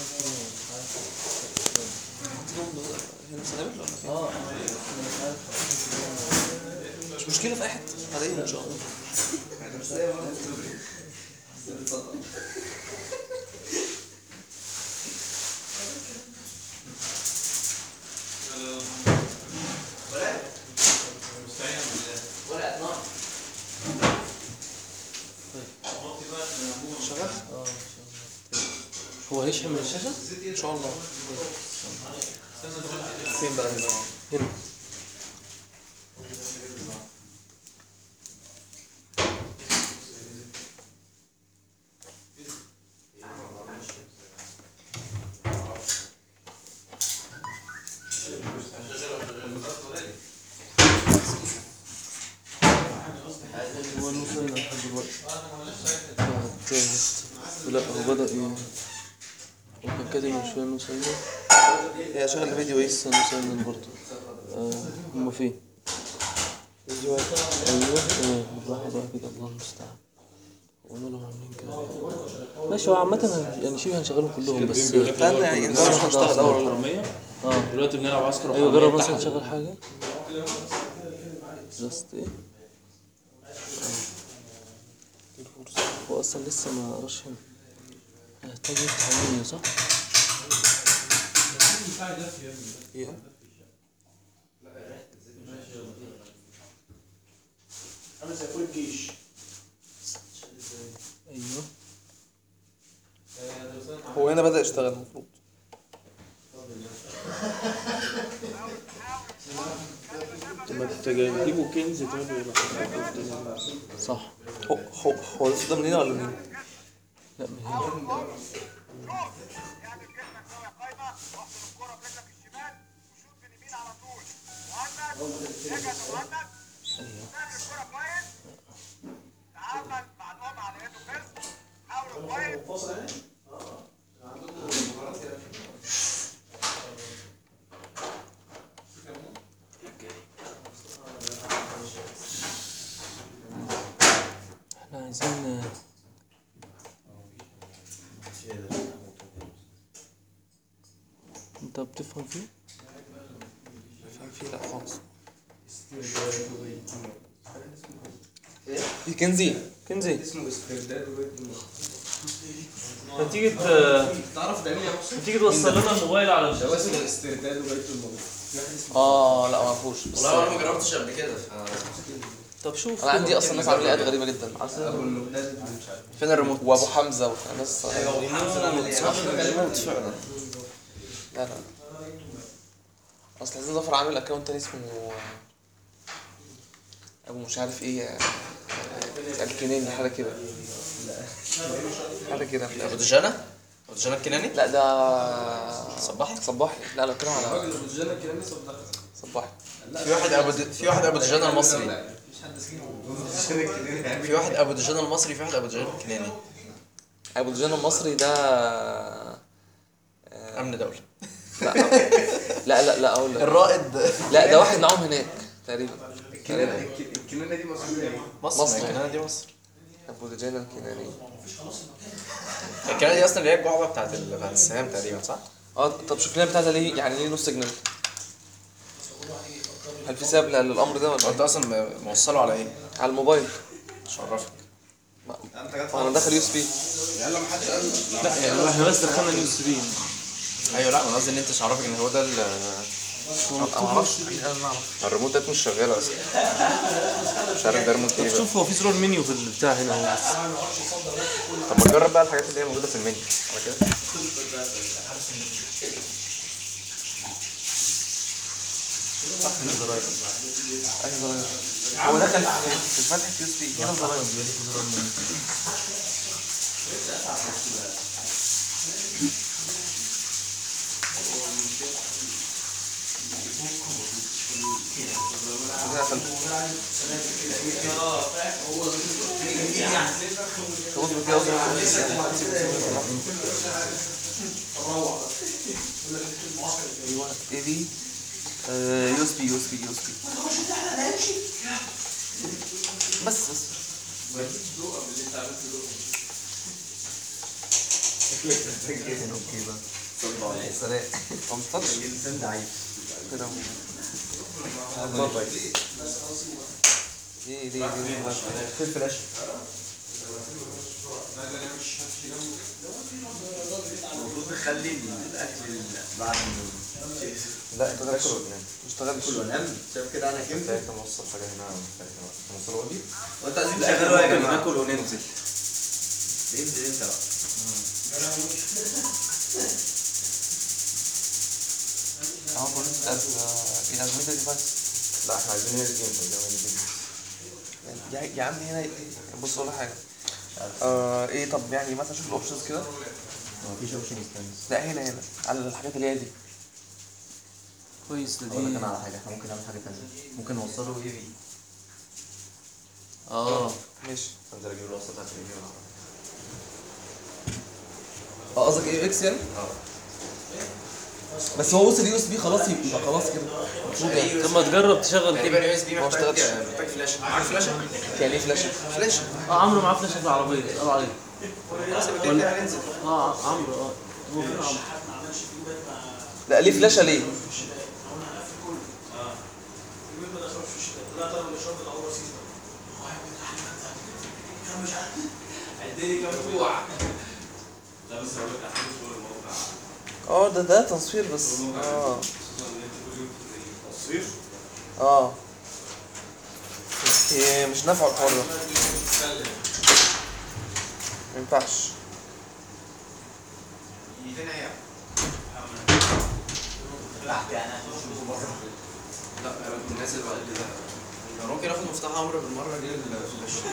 هنا في سنابل ولا فين؟ اه مش عارف مش مشكله في اي حته عاديه ان شاء الله شغال اه هو هيشحن من الشاشة؟ ان شاء الله فين بقى هنا هنا هو المسلم لحد دلوقتي فهت- هت- لا هو بدأ ي- هو كان كاتب من شوية مسلم هي شغل الفيديو ايه لسه مسلم برضه آه هما فين؟ فيديوهات ايوه تمام بالراحة بقى كده الله المستعان هما لهم عاملين كده ماشي هو عامة هن- يعني شبه هنشغلهم كلهم بس استنى يعني نجرب عشان نشتغل الاول ولا لا؟ حرامية اه دلوقتي بنلعب عسكر ايوه وحرامية جرب مثلا تحت. تشغل حاجة جاست ايه هو اصلا لسه ما قراش هنا هيحتاج يفتح مني صح؟ ايه عامل زي كل الجيش ايوه هو هنا بدأ يشتغل المفروض طب ما تجيبوا كنز تاني ولا صح هو هو هو ده ده من هنا ولا منين؟ لا من هنا منفصل يعني احنا عايزين انت بتفهم فيه؟ فاهم فيه لا خالص في كنزي كنزي اسمه استرداد وبيت ما تيجي تعرف ده مين يا حسين؟ تيجي توصل لنا الموبايل على ده هو اسمه استرداد وبيت الموت في واحد اسمه اه لا ما اعرفوش بس والله انا ما جربتش قبل كده ف طب شوف انا عندي اصلا ناس عاملين اد غريبه جدا ابو المقداد مش عارف فين الريموت وابو حمزه وناس ايوه ابو حمزه عامل ايه؟ ريموت فعلا لا لا اصل حسين ظفر عامل اكونت تاني اسمه ابو مش عارف ايه آه، الكناني حاجه كده حاجه كده ابو دجانه؟ ابو دجانه الكناني؟ لا ده صباحي صباحي لا لا بتكلم على الراجل ابو الجنة كده صدق صباحي في واحد ابو د... في واحد ابو دجانه المصري مفيش حد اسمه ابو الجنة كده يعني في واحد ابو دجانه المصري في واحد ابو دجانه الكناني ابو دجان المصري ده آه، امن دوله لا لا لا لا اقول لك الرائد لا ده واحد معاهم هناك تقريبا الكنانه الك- الكنانه دي مصريه ايه؟ مصر مصر. ما الكنانه دي مصر ابو دجانه الكناني الكنانه دي اصلا اللي هي الجعبه بتاعت ال- بتاعت السهام تقريبا صح؟ اه طب شوف لنا بتاعتها ليه يعني ليه نص جنيه هل في سبب للامر ده ولا انت إيه؟ اصلا م- موصله على ايه؟ على الموبايل شرفك هو انا داخل يو اس بي يلا ما حدش قال لا يعني احنا بس دخلنا اليو اس بي ايوه لا انا قصدي ان انت شعرفك ان هو ده ال انا ما اعرفش الريموت ده مش شغال اصلا مش عارف ده ريموت ايه بقى. شوف هو في زرار منيو في البتاع هنا اهو طب ما تجرب بقى الحاجات اللي هي موجوده في المنيو على كده هو دخل في فتحه يو اس بي هنا زراير كده قفلت. اصبر كده اصبر ايوه ايه دي يو اس بي يو اس بي يو اس بي بس بس سلام هو مش تاتش كده اهو. ايه دي دي في الفلاش المفروض تخلي الاكل بعد لا انت تاكل ولا تنام؟ مش اشتغلش كله نام شايف كده انا انت كنت انت موصل حاجه هنا مختلفه بقى موصل ودي وانت عايزين تشغلوا يا جماعه ناكل وننزل انزل انت بقى اه كنت از الى الميتا ديفايس لا احنا عايزين هنا الجيم عايزين هنا الجيم يا يا عم هنا بص ولا حاجه آه ايه طب يعني مثلا شوف الاوبشنز كده مفيش اوبشن يستنس لا هنا هنا على الحاجات اللي هي دي كويس ده اقول لك دي انا على حاجه احنا ممكن نعمل حاجه ثانيه ممكن نوصله اي في اه ماشي انزل اجيب الوصله بتاعت الاي في اه قصدك ايه اكس يعني؟ بس هو وصل يو اس بي خلاص يبقى خلاص كده المفروض يعني طب ما تجرب تشغل تقريبا كده يو اس بي ما محتاج اشتغلش. محتاج فلاش معاك فلاشه يعني ايه فلاش؟ فلاشه اه عمرو معاه فلاشه في العربيه اسالوا عليه خلاص يبقى كده كده هننزل اه عمرو اه هو فين عمرو لا ليه فلاشه ليه؟ اه ده ده تصوير بس اه تصوير اه هي مش نافعه الحوار ده ما ينفعش لا انا كنت نازل بعد كده لو ممكن اخد مفتاح عمرو بالمره دي الفلاش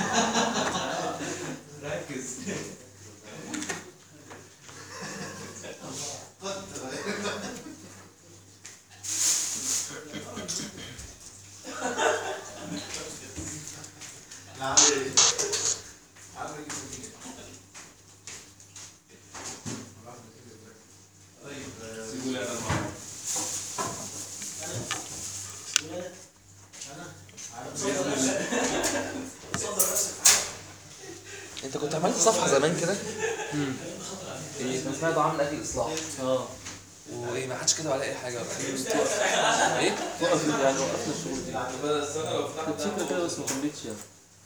انت كنت عملت صفحه زمان كده ايه كان اسمها دعاء من اجل الاصلاح اه وايه ما حدش كتب عليها اي حاجه ولا ايه وقف يعني وقفنا الشغل دي كنت فكره كده بس ما كملتش يعني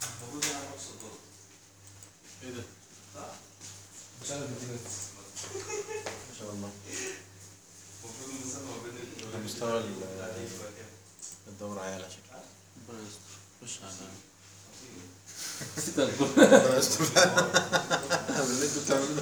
على مستوى ال- الدورة عيال عشان ربنا يستر خش على نسيت أقول. ربنا يستر اللي انتوا بتعملوه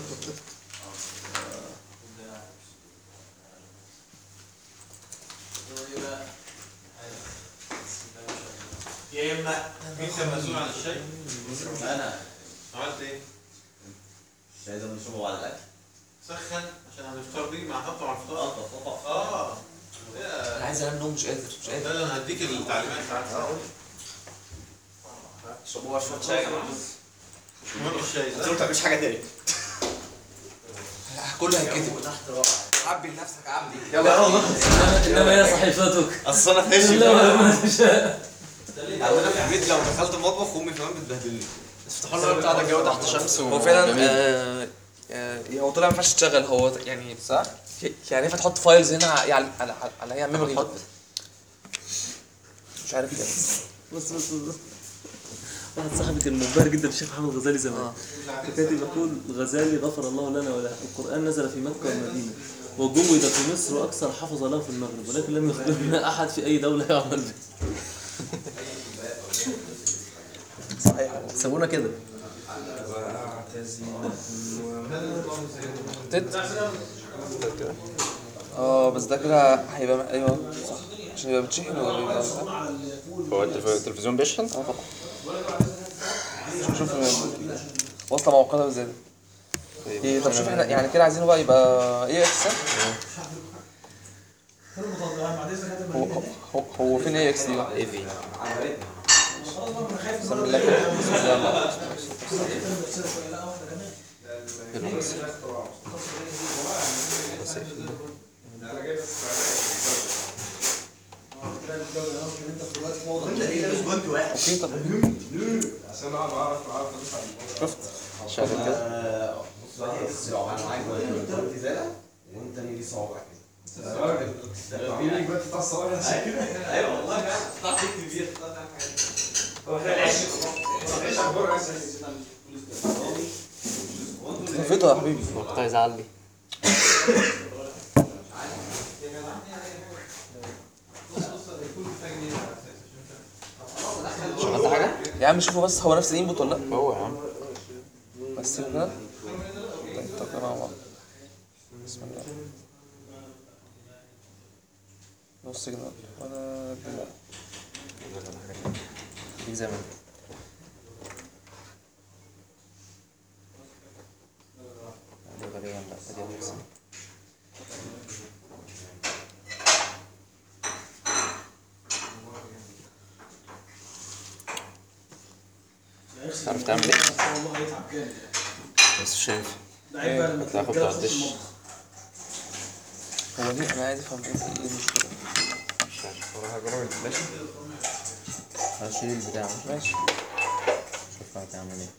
يا اما انت مسؤول عن الشاي انا عملت ايه؟ الشاي ده بنشربه على الاكل سخن عشان هنفطر بيه مع حطه مع الفطار اه طبعا اه انا عايز انام نوم مش قادر مش ده قادر اللي انا هديك التعليمات بتاعتي اشربوها شويه شاي يا جماعه مهم الشاي انت ما بتعملش حاجه تاني كله هيتكتب تحت رائع عبي لنفسك عبي إنما- انما هي صحيفتك اصل انا خش لا ما تشاء عندنا في البيت لو دخلت المطبخ امي كمان بتبهدلني افتحوا لنا بتاع ده الجو تحت شمس هو فعلا آه آه هو طلع ما ينفعش تشغل هو يعني صح؟ يعني ينفع تحط فايلز هنا على على على, على هي ميموري مش عارف كده بص بص بص واحد صاحبي كان منبهر جدا بالشيخ محمد غزالي زمان فكاتب يقول غزالي غفر الله لنا وله القرآن نزل في مكة والمدينة وجود في مصر وأكثر حفظ له في المغرب ولكن لم يخبرنا أحد في أي دولة يعمل به صحيح سابونا كده تت اه بس ده كده هيبقى ايوه صح عشان يبقى بتشحن ولا بيبقى هو التلف- التلفزيون بيشحن؟ اه طبعا شوف شوف واصله معقده ازاي ده إيه طب شوف احنا يعني كده عايزينه بقى يبقى ايه اكس هو هو هو فين ايه اكس دي بقى؟ ايه في بسم الله كده بسم الله الرحمن اوكي طب عشان اعرف اعرف اعرف شفت شغل كده بص بقى انا معاك دلوقتي ازاله وانت نيجي صوابع كده في ليك بقى بتاع الصراحه عشان كده ايوه والله طلعت كبير طلعت حاجه لفيته يا حبيبي كنت عايز اعلي شغلت حاجه يا عم شوفوا بس هو نفس الانبوت ولا لا هو يا عم بس كده طيب طب انا مع بعض بسم الله نص كده ولا كده دي زي ما انت دي غالية لا دي احسن تعرف تعمل ايه؟ والله هيتعب جامد بس مش شايف ده عيب بقى لما تاخد كده بتاع تخش الدش المطبخ. هو دي انا عايز افهم ايه ايه المشكله مش عارف وراها جرب الفلاش هشيل البتاع ماشي شوف هتعمل ايه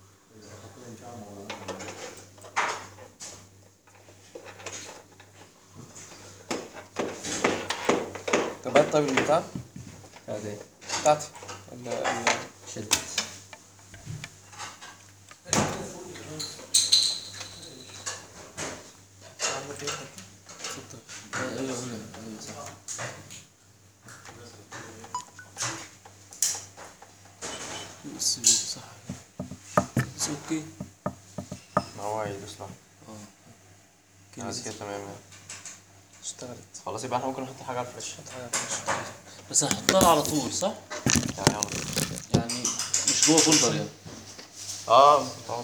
طب هات طيب البتاع هذا ايه؟ بتاعتي ال ال شد ايوه هنا ايوه صح بس صح بس اوكي ما هو هيدوس لوحده كده بس كده تمام يعني. اشتغلت خلاص يبقى احنا ممكن نحط حاجة على الفلاش بس هنحطها على طول صح؟ يعني يلا يعني مش جوه فولدر يعني اه طبعا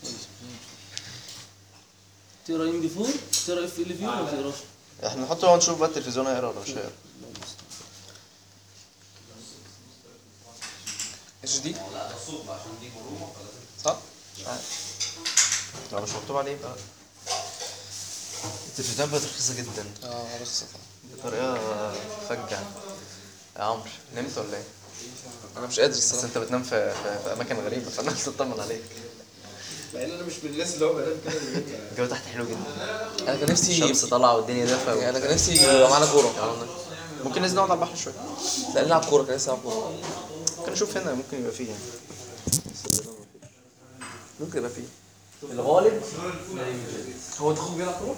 تقرا ام بي 4 تقرا اف ال في ولا ما تقراش؟ احنا نحط هو نشوف بقى التلفزيون هيقرا ولا مش هيقرا اتش دي لا ده صوب عشان دي مرومه فلازم صح؟ مش عارف لو مش مكتوب عليه يبقى التلفزيون بقت رخيصة جدا اه رخصة طبعا بطريقة فجة يا عمرو نمت ولا ايه؟ انا مش قادر بس الصراحه انت بتنام في, في, في اماكن غريبة فانا قلت اطمن عليك مع ان انا مش من الناس اللي هو بنام كده الجو تحت حلو جدا انا كان نفسي الشمس طالعة والدنيا دافية يعني انا كان نفسي يبقى معانا كوره ممكن ننزل نقعد على البحر شوية لا نلعب كوره كان نفسي نلعب كوره ممكن نشوف هنا ممكن يبقى فيه يعني ممكن يبقى فيه الغالب هو انت اخوك بيلعب كوره؟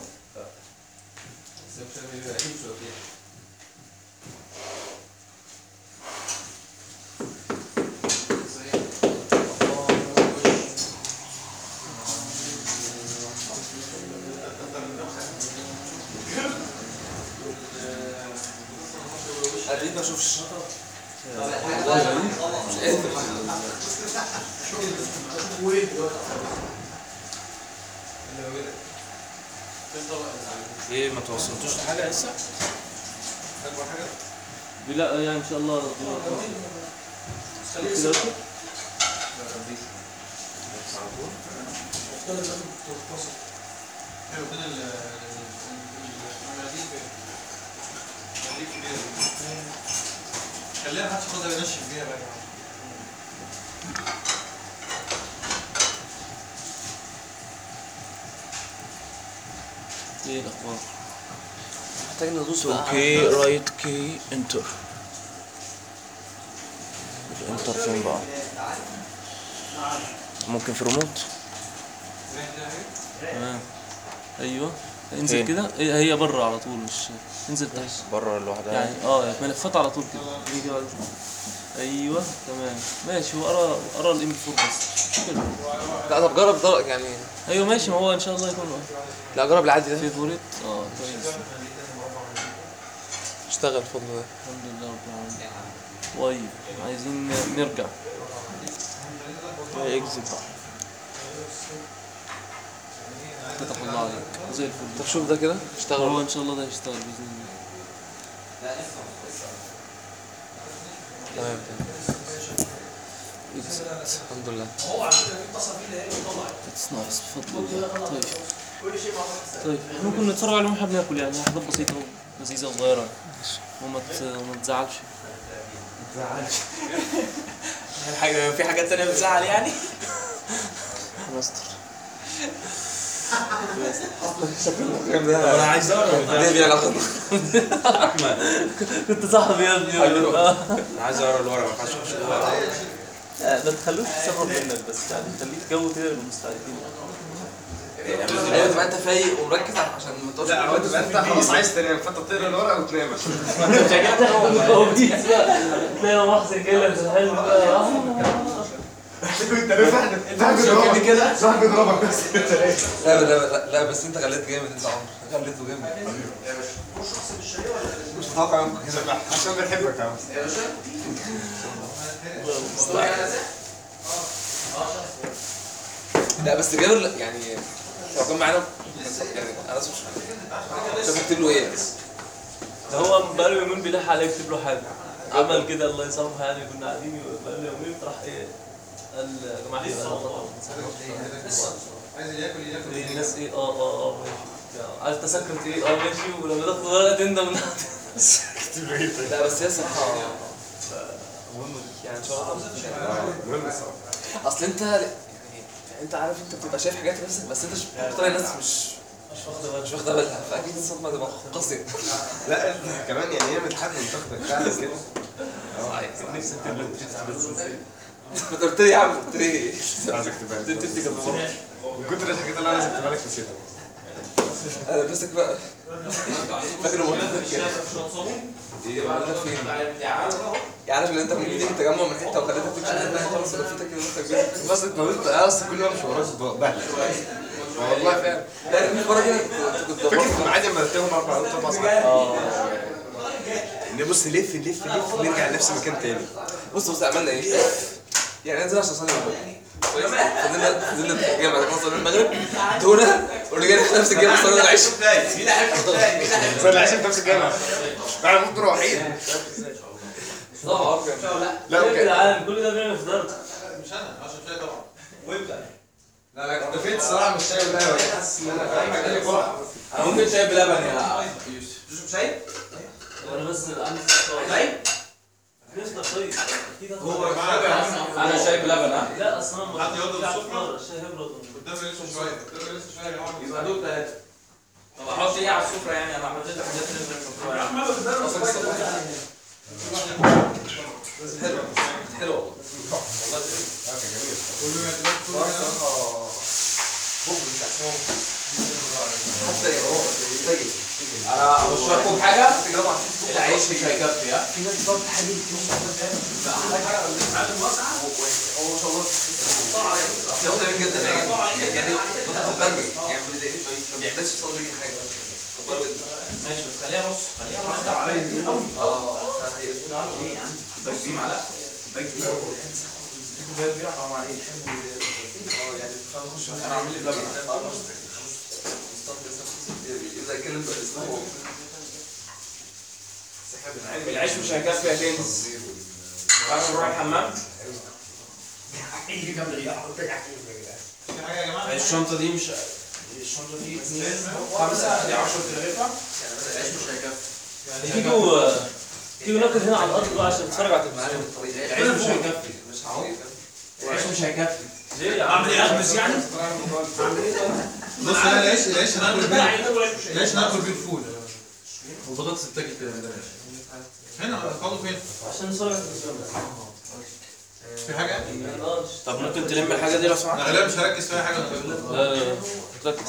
اكيد ما اشوفش ايه ما توصلتوش لحاجه لسه؟ لا يعني ان شاء الله كده اوكي افترض إنك بتتصل. خليك كبير خليها محدش ياخدها ينشف فيها بقى ايه الاخبار محتاج ندوس بقى اوكي رايت كي انتر الانتر فين بقى ممكن في ريموت تمام ايوه انزل فين؟ كده هي هي بره على طول مش انزل تحت بره لوحدها يعني اه ملفات على طول كده نيجي بعد ايوه تمام ماشي هو قرا قرا الام 4 بس مش مشكله لا طب جرب جرب يعني ايوه ماشي ما هو ان شاء الله يكون لا جرب العادي ده فيفوريت اه كويس اشتغل الفضل ده الحمد لله رب العالمين طيب عايزين نرجع اكزit فتح الله عليك زي الفل طب شوف ده كده اشتغل هو ان شاء الله ده هيشتغل باذن الله تمام الحمد لله اتس نايس بفضل الله طيب طيب احنا ممكن نتفرج عليهم واحنا بناكل يعني حاجات بسيطه لذيذه وصغيره وما ت- وما تزعلش حاجه في حاجات تانية بتزعل يعني ماستر انا عايز اقرا ده دي علاقة كنت صاحبي يا ابني آه. انا عايز اقرا الورقه ما ينفعش اخش الورقه لا، ما تخلوش يسرب منك بس يعني خليك جو كده يبقوا مستعدين ايوه تبقى انت فايق ومركز عشان ما تقولش لا هو تبقى انت خلاص عايز تنام فانت تقرا الورقه وتنام تلاقي محسن جاي لك في الحلم بقى انت ليه فاهم فاهم كده صاحب بيضربك بس لا لا لا, لا بس انت غليت جامد انت عمر غليته جامد مش متوقع منكم كده عشان بنحبك يا عم لا بس جابر لا، يعني لو كان معانا يعني انا مش شوف اكتب له ايه هو بقاله يومين بيلح عليه يكتب له حاجه عمل كده الله يسامحه يعني كنا قاعدين بقاله يومين راح ايه قال يا جماعه احنا غلطنا عايز ياكل ياكل الناس ايه اه اه اه ماشي عايز تسكت ايه اه ماشي ولما تاخد ورقه تندم انها لا بس هي صراحه مهمه يعني ان شاء الله مهم الصراحه اصل انت يعني انت عارف انت بتبقى شايف حاجات نفسك بس انت مش بتطلع الناس مش مش واخده بالها فاكيد الصدمه هتبقى قاسيه لا انت كمان يعني هي بتحب تاخدك فعلا كده نفسي اكتب لك بس انت قلت لي يا عم قلت لي عايز اكتبها انت لك انت جنب بعض من كتر الحاجات اللي انا عايز اكتبها لك نسيتها انا لبستك بقى فاكر المولد كده ايه المولد فين؟ يعني عارف ان انت ممكن تيجي تجمع من حته وخليتك تكشف انت خلاص لفتك كده وانت كبير بس اتمرنت انا اصلا كل يوم مش وراك بهلك والله فعلا لا في مره كده كنت كنت فاكر ضبطت في الميعاد لما قلتهم اربع اربع ساعات اه نبص نلف نلف نلف نرجع لنفس المكان تاني بص بص عملنا ايه؟ يعني ننزل عشان نصلي المغرب كويس فضلنا فضلنا في الجامع ده نصلي المغرب تونا ورجعنا في نفس الجامع صلينا العشاء مين عارف ازاي؟ صلي العشاء في نفس الجامع احنا المفروض مروحين طبعا لا يا اوكي جدعان كل ده بيعمل في درجه مش انا عشان شاي طبعا لا لا كنت فيت الصراحه مش شايف القهوه حاسس ان انا فاهم حاجه لي فرح ممكن شاي بلبن يا يوسف تشرب شاي؟ وانا بس عندي شاي؟ نفطر طيب اكيد هو يا جماعه انا شاي بلبن ها؟ لا اصلا ما حد يقعد السفرة؟ الشاي هيبرد قدامي لسه شويه قدامي لسه شويه يا جماعه يبقى دول ثلاثة طب احط ايه على السفرة يعني انا حطيت الحاجات اللي في السفرة يعني حلو والله حتى هو محتاج انا ابشركم بحاجة العيش مش هيكفي ها؟ في ناس بتقعد تحلل هو ده جدا يعني يعني متفرج يعني ما بيضايقنيش ما بيحتاجش يحصل لي حاجه كبر جدا ماشي بس خليها نص خليها نص عليا اه ايه يعني؟ باك دي معلقة باك دي باك دي حرام عليك يعني فنخش انا اعمل لي بلبن اذا اتكلم باسمه العيش مش هيكفي يا كنز تعرف نروح الحمام في حاجه يا جماعه الشنطة دي مش الشنطة دي اتنين خمسة دي 10 ترغيفة العيش مش هيكفي تيجوا تيجوا ناكل هنا على الارض بقى عشان نتفرج على التلفزيون العيش مش هيكفي مش هعوض العيش مش هيكفي ليه يا عم اعمل ايه اخبز يعني؟ بص لا العيش العيش هناكل بيه العيش هناكل بيه الفول والبطاطس بتاكل كده هنا خدوا فين؟ عشان نتفرج على التلفزيون في حاجه؟ طب ممكن تلم الحاجه دي لو سمحت؟ انا غالبا مش هركز في اي حاجه لا لا لا ركز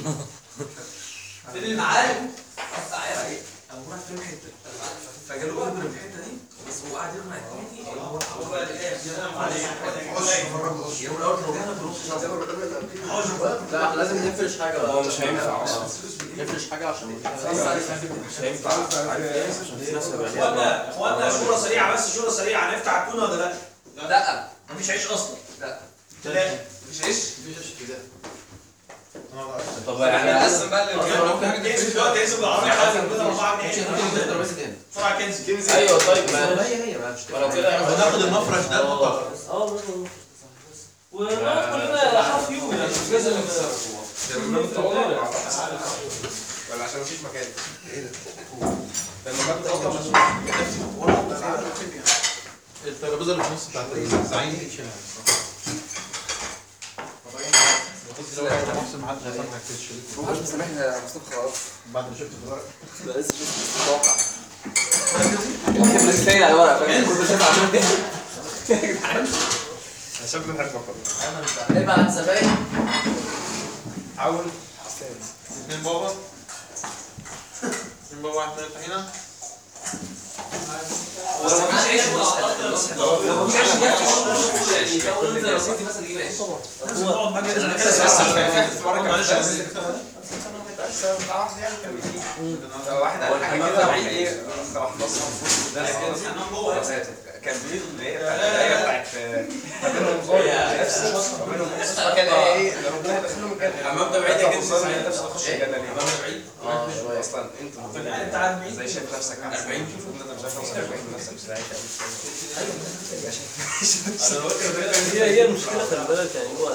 فين المعالم؟ تعالى ايه؟ ابو راح فين حته فجاله قلب من الحته دي بس هو قاعد يقنع التاني هو هو بقى ايه يقول اول لو جانا بروح لا لازم نفرش حاجه هو مش هينفع اصلا نفرش حاجه عشان مش هينفع عشان في ناس هيبقى ليها اخوانا اخوانا شورى سريعه بس شورى سريعه هنفتح الكون ولا لا؟ لا مفيش عيش اصلا لا ثلاثه مش عيش طب احنا يعني نقسم بقى اللي كنز دلوقتي هيسيب العربيه حاجه كده 4 جنيه الترابيزه تاني بسرعه كنز ايوه طيب ما هي هي ما مش ولو كده هناخد المفرش ده اه اه ونقعد كلنا حرف يوم يعني مش لازم ولا عشان مفيش مكان الترابيزه اللي في النص بتاعت الزعيم مش مسامحني يا مصطفى خلاص بعد ما شفت الورق ده لسه مش متوقع كنت سايل على الورق فاهم كنت شايف عشان كده عشان بنحبك نبقى عن زباين حاول اثنين بابا اثنين بابا واحد ثلاثة هنا ولو مفيش عيش لو مفيش عيش يعني لو انت لو سيبتي مثلا تجيب عيش نقعد بقى لازم واحد قال حاجه كده ايه راح نص ده كان بيقول اللي هي بتاعت نفس كان ايه اللي ربنا هيدخلهم الجنه الحمام ده بعيد يا جنس نفسه تخش الجنه ليه؟ بعيد اه شويه اصلا انت انت عارف مين؟ زي شايف نفسك 40 شوف انت مش عارف 40 نفسك مش لاقي هي هي المشكله خلي بالك يعني هو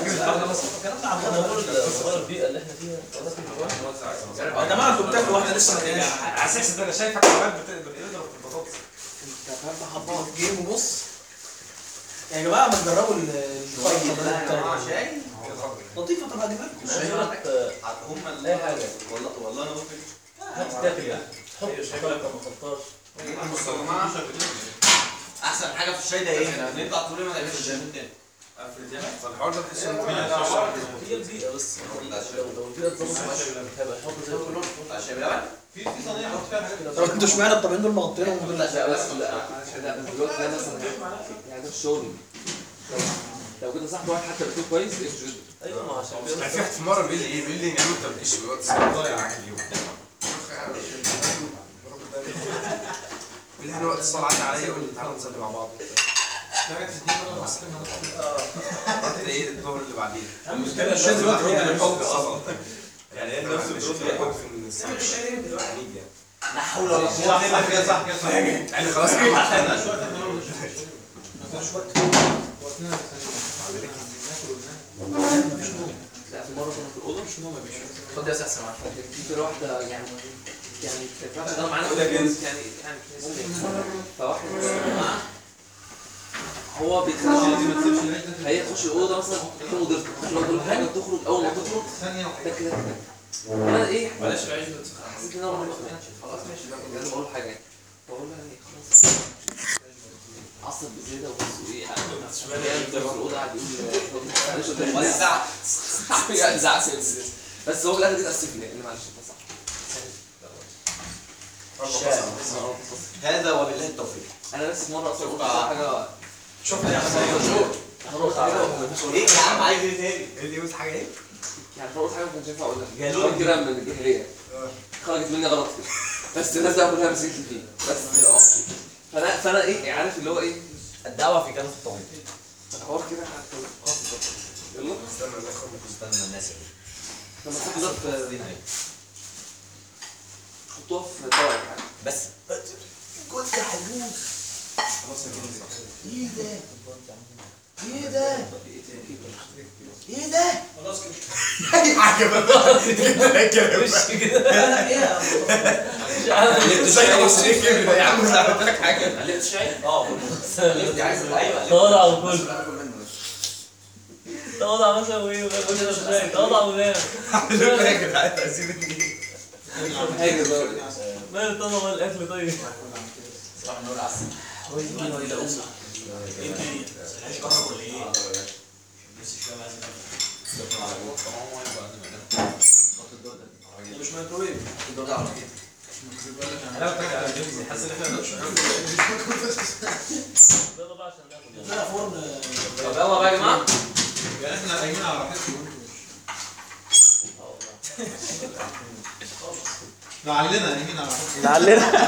موضوع البيئه اللي احنا فيها يا جماعه انتوا بتاكلوا واحده لسه ما كانتش على اساس ان انا شايفك عمال بتضرب في البطاطس جيم ونص يا جماعه ما تجربوا الخلطه بتاعتها شاي لطيفه طب هجيبها لكم هم اي اللي حاجه والله والله انا ممكن هات تاكل يعني حط خلطه ما خلطاش احسن حاجه في الشاي ده ايه؟ نطلع طول ما نعملش الشاي تاني الحوار ده تحس انه هي البيئه بس لو لو البيئه اتظبطت هيبقى الحب زي الفل نطلع الشاي بلبن في في صينيه حط فيها حاجه كده طب انتوا اشمعنى الطبقين دول مغطينهم دول لا بس لا لا بس دلوقتي ده مثلا يعني ده الشغل لو لو كده صاحب واحد حتى بيكون كويس ايش جد ايوه ما عشان يعني كده في واحد في مره بيقول لي ايه بيقول لي نعمل طب ايش الوقت ضايع معاك اليوم بيقول لي انا وقت الصلاه عدى عليا يقول لي تعالى نصلي مع بعض رحت ايه الظهر اللي بعديه المشكله الشاي دلوقتي هي يعني هي نفس الظروف من الساعه يعني لا حول ولا قوه صح كده صح كده صح يعني خلاص لا في مره كنا في الاوضه مش نوم خد يا اساس معاك في كده واحده يعني يعني كانت واحده ده معانا وده جنس يعني يعني فواحد هو بيتخرج هي تخش الاوضه مثلا تكون مضيفه تخش الاوضه تقول حاجه وتخرج اول ما تخرج ثانيه ده كده انا ايه بلاش العيش حسيت ان انا خلاص ماشي بقى لازم اقول حاجه يعني بقول لها يعني خلاص عصب بزياده وبص ايه شويه يعني في الاوضه قاعد يقول معلش قدام الناس يعني زعق سيلز بس هو في الاخر دي تاسفني لان معلش ده صح هذا وبالله التوفيق انا بس مره اصلا قلت حاجه شوف يا حسن ايه يا عم عايز ايه تاني؟ اللي يوز حاجه ايه؟ يعني فقلت حاجه ما كنتش ينفع اقولها جالوني. قلت كده من الجاهليه خرجت مني غلط كده بس الناس بقى كلها مسكت فيه بس اه فانا فانا ايه عارف اللي هو ايه الدعوه في كلام الطويل الحوار كده خلاص يلا استنى ناخد استنى الناس لما تحضر في حطوها في طبق يعني بس كنت هدوس ايه ده؟ ايه ده؟ ايه ده؟ خلاص كده اي حاجه بقى كده لا لا ايه قلبت الشاي بس ليه كده يا عم ساعدتك حاجه قلبت الشاي؟ اه قلبت عايز ايوه تواضع وكل تواضع مثلا وايه وغير ازاي تواضع ونام يا جدعان عايزين نجيب حاجه بقى مال التواضع مال الاكل طيب مش مايكرويف انا بتاكل على جيمس حاسس ان احنا يلا بقى عشان ناكل يلا. لا فرن طب يلا بقى يا جماعه يعني احنا قايمين على راحتنا لعلنا قايمين على راحتنا لعلنا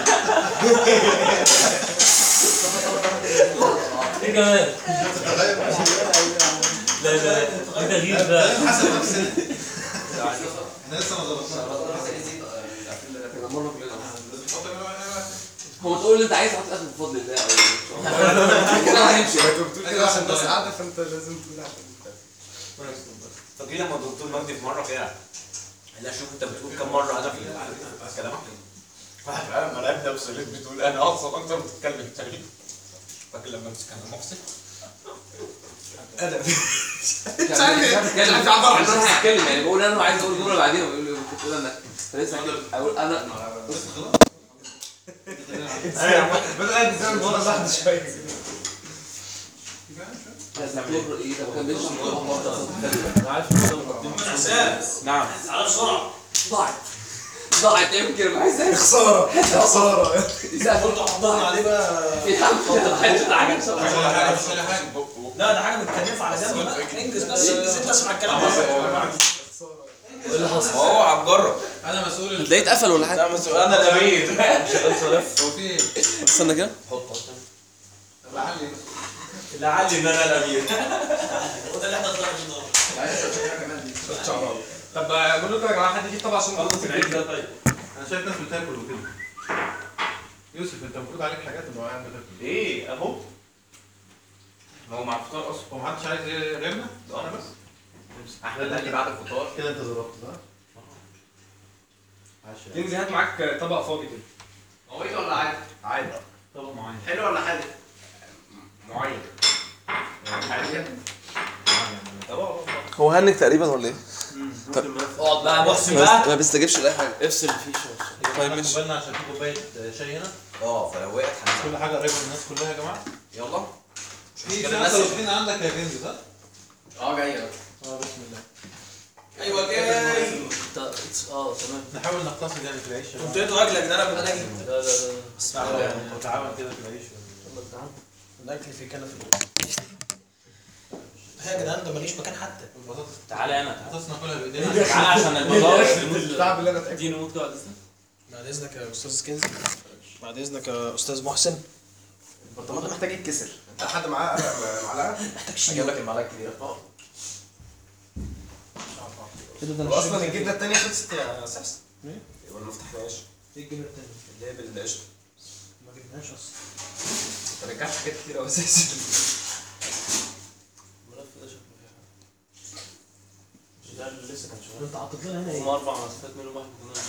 ايه كمان؟ لا لا دي تغيير بقى لازم نحاسب نفسنا احنا لسه ما ظبطناش هو تقول اللي انت عايز تحط الاكل بفضل الله او كده هنمشي انت بتقول كده عشان الناس قاعده فانت لازم تقول عشان فاكر لما الدكتور مجدي في مره كده لا شوف انت بتقول كم مره انا في كلامك واحد فعلا ما لعبت نفس اللي بتقول انا اصلا اكتر بتتكلم تقريبا فاكر لما امسك انا محسن مش عارف اتكلم انا هتكلم يعني بقول انا وعايز اقول جمله بعدين بقول كنت بقول انا فلسه هتكلم اقول انا بدأ انت تعمل مره واحده شويه لازم تقرا ايه ده كان بيشرح انا عارف ان ده مقدم نعم على بسرعه ضاعت ضاعت تعمل كده عايز خساره خساره ضغط عليه بقى يا عم حته حاجه مش ولا حاجه مش ولا حاجه لا ده حاجه متكلفه على جنب بقى انجز بس انجز انت اسمع الكلام ده ايه اللي حصل؟ هو هتجرب انا مسؤول ال- تلاقيه اتقفل ولا حاجه لا مسؤول انا الامير هو في ايه؟ استنى كده لعلي اللي علي ان انا الامير هو ده اللي احنا طلعنا النهارده طب قولوا لكم يا جماعه حد يجيب طبعا عشان نخلص العيد ده انا شايف ناس بتاكل وكده يوسف انت المفروض عليك حاجات تبقى قاعد بتاكل ايه اهو هو مع الفطار اصلا هو محدش عايز ايه غيرنا؟ انا بس احنا اللي بعد الفطار كده انت ظبطت صح؟ عاش يعني. تنزل هات معاك طبق فاضي كده هويت ولا عادي؟ عادي طبق معين حلو ولا حادق؟ معين حادق كده هو هنك تقريبا ولا ايه؟ اقعد بقى محسن بقى ما بيستجيبش لاي حاجه افصل الفيشه طيب ماشي بالنا عشان في كوبايه شاي هنا اه فلو وقعت هنزل كل حاجه قريبه من الناس كلها يا جماعه يلا في سنه توفين عندك يا كنز صح؟ اه جاي اه بسم الله ايوه جاي انت اه تمام نحاول نقتصد يعني في العيش يا كنت جماعه انتوا اكلك ده انا بنجي لا لا لا بس تعاون- وتعاون كده في العيش الاكل في كنف يا جدعان ده ماليش مكان حتى البطاطس تعالى انا البطاطس ناكلها بايدينا تعالى عشان الموضوع التعب اللي انا تعبت اديني موت كده بعد اذنك يا استاذ كنزي بعد اذنك يا استاذ محسن البرطمان ده محتاج يتكسر انت حد معاه معلقه محتاج اجيب لك المعلقه الكبيره هو اصلا الجبنه التانيه خلصت يا سحس ايه؟ ولا ما فتحناش ايه الجبنه التانية؟ اللي هي بالقشطه ما جبناش اصلا انت رجعت حاجات كتير قوي اساسا الملف ده شكله فيه حاجه مش ده اللي لسه كان شغال انت حاطط لنا هنا هم ايه؟ اربع مسافات منهم واحد كنا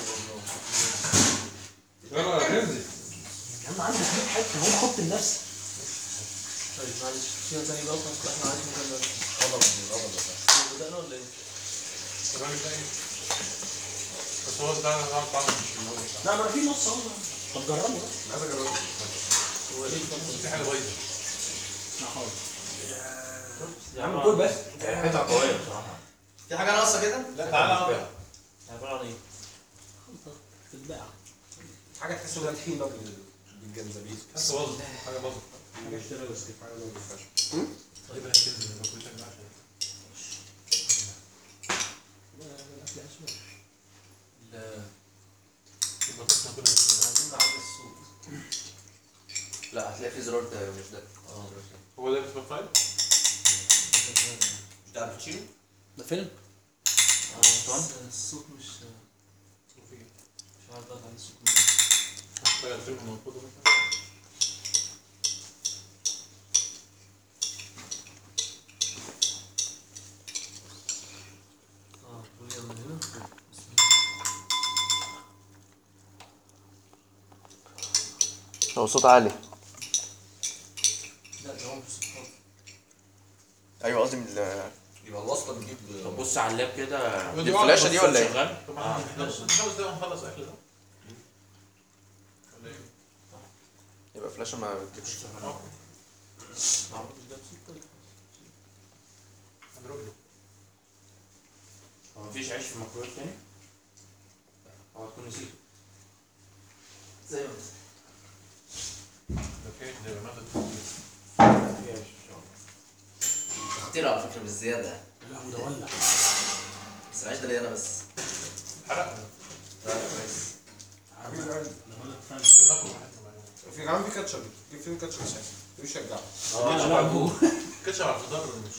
يلا يا كنزي يا عم عندك 100 حته هو حط لنفسك طيب معلش فيها تاني بقى اصلا احنا عايزين مكان بس غضب غضب بدأنا ولا ايه؟ الراجل ده ايه؟ بس هو ده انا طعم مش اللي هو لا ما في نص اهو طب جربه بقى عايز اجربه هو ايه في حاجه بايظه يا عم كل بس حته قويه بصراحه في حاجه ناقصه كده؟ لا تعالى اقعد. عبارة عن ايه؟ تتباع حاجه تحس انها طحينه بالجنزبيل بس باظت حاجه باظت حاجه اشتري بس حاجه ما بينفعش طيب يا كنزي ما كنتش بقى عشان البطاطس ناكلها بس. عايزين نعدي السوق لا هتلاقي في زرار ده مش ده اه مش ده هو ده السبوتيفاي؟ بتاع الباتشينو ده فيلم اه طبعا الصوت مش مش عارف بقى عن الصوت مين طيب الفيلم موجود مثلا اه قول يلا هنا بسم الله لو صوت عالي لا ده هو مش صوت خالص. ايوه قصدي من ال- يبقى الوصله بتجيب طب بص على اللاب كده دي الفلاشه دي ولا ايه؟ شغال طب احنا خمس دقايق ونخلص اكل ده ولا ايه؟ يبقى فلاشه ما بتجيبش معرفش ده بصوت ولا هنروح له هو مفيش عيش في الميكرويف تاني؟ هو هتكون نسيت زي ما اوكي ده يبقى ماخد في عيش ان شاء الله خطيرة على فكرة بالزيادة لا ده ولع بس العيش ده ليا انا بس حرقنا لا كويس حبيبي قلبي ده ولع فعلا ناكل واحد بعدين. في كمان في كاتشب جيب فين كاتشب عشان بيشجع لا لا هو كاتشب على الخضار مش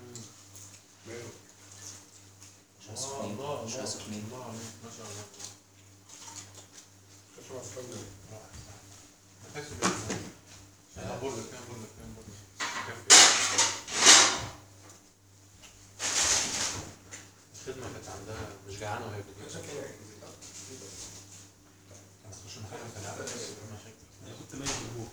مش سخنين مش سخنين الله عليك ما شاء الله كاتشب على الخضار بحس بيه انا برجر كام برجر كام برجر كام الخدمة كانت عندها مش جعانة وهي بتجيب كانت تخش مكان كان عندها مشاكل انا كنت ميت بالجوع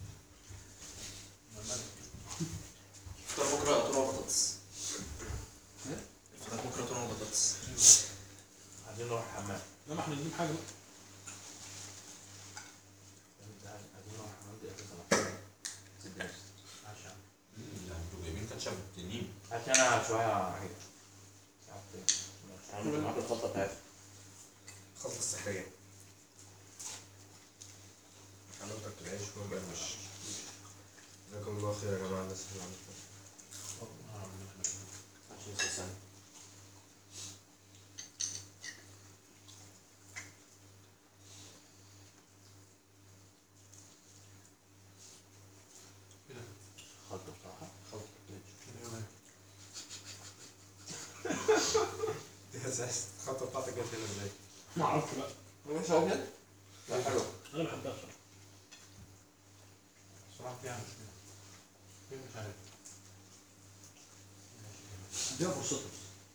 فطار بكرة تونه وبطاطس فطار بكرة تونه وبطاطس عايزين نروح الحمام لا ما احنا نجيب حاجه بقى عايزين نروح الحمام دي اساسا صدقني عشان انتوا جايبين كاتشب تنين هات انا شويه عيش عامل معاك الخلطه بتاعتي الخلطة السحرية حضرتك العيش ومقرمش جزاكم الله خير يا جماعة الناس اللي عملتوا عشان اساسا خلطه بصراحه خلطه يا اساس الخطة بتاعتك جت هنا ازاي؟ ما اعرفش بقى مش ابيض لا حلو انا بحبها بصراحه الصراحة فيها مشكلة فين مش عارف اديها فرصتها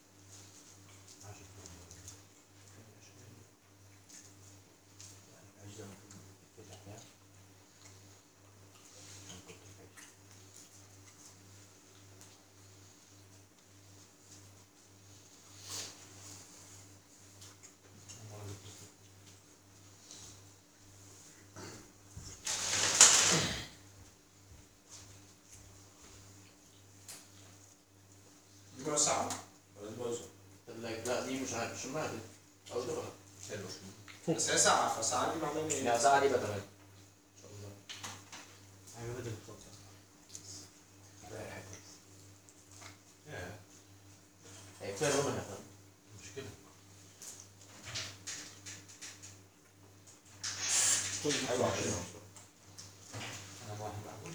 دي بقى ساعة ولا دي بايظة؟ التلاجة لا دي مش عارف شو دي او دي بقى حلو بس هي ساعة فساعة دي معناها ايه؟ لا ساعة دي بقى تمام ايوه بدل الفرصه هي كفايه لون يا فندم مشكلة ايوه عشان انا ما بعمل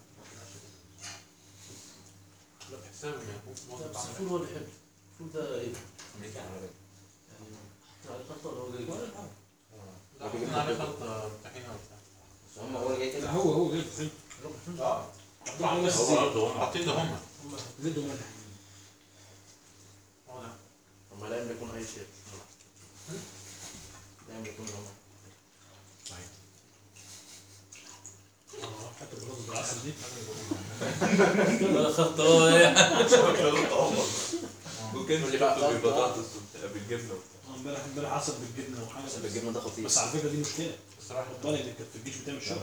لا بحساب ان يكون في موظف بس عمل الفول هو اللي حلو الفول ده ايه؟ امريكان على فكره يعني على الخلطه ولا هو جاي كده؟ لا حاطين عليه خلطة طحينة وبتاع هم هو اللي جاي لا كده هو هو جاي حلو اه حطوا عليه بس هو زيت برضه هم حاطين ده هم زيت وملح اه ده هم لا يملكون اي شيء لا يملكون هم اه حتى الرز بالعسل دي ولا خلطه هو ايه؟ وكان اللي بقى بيحطوا خلطة. بالبطاطس وبتاع- بالجبنه وبتاع آه، امبارح امبارح عسل بالجبنه وحاجه عشان بالجبنه ده خطير بس على فكره دي مشكله الصراحة خد بالك دي كانت في الجيش بتعمل شغل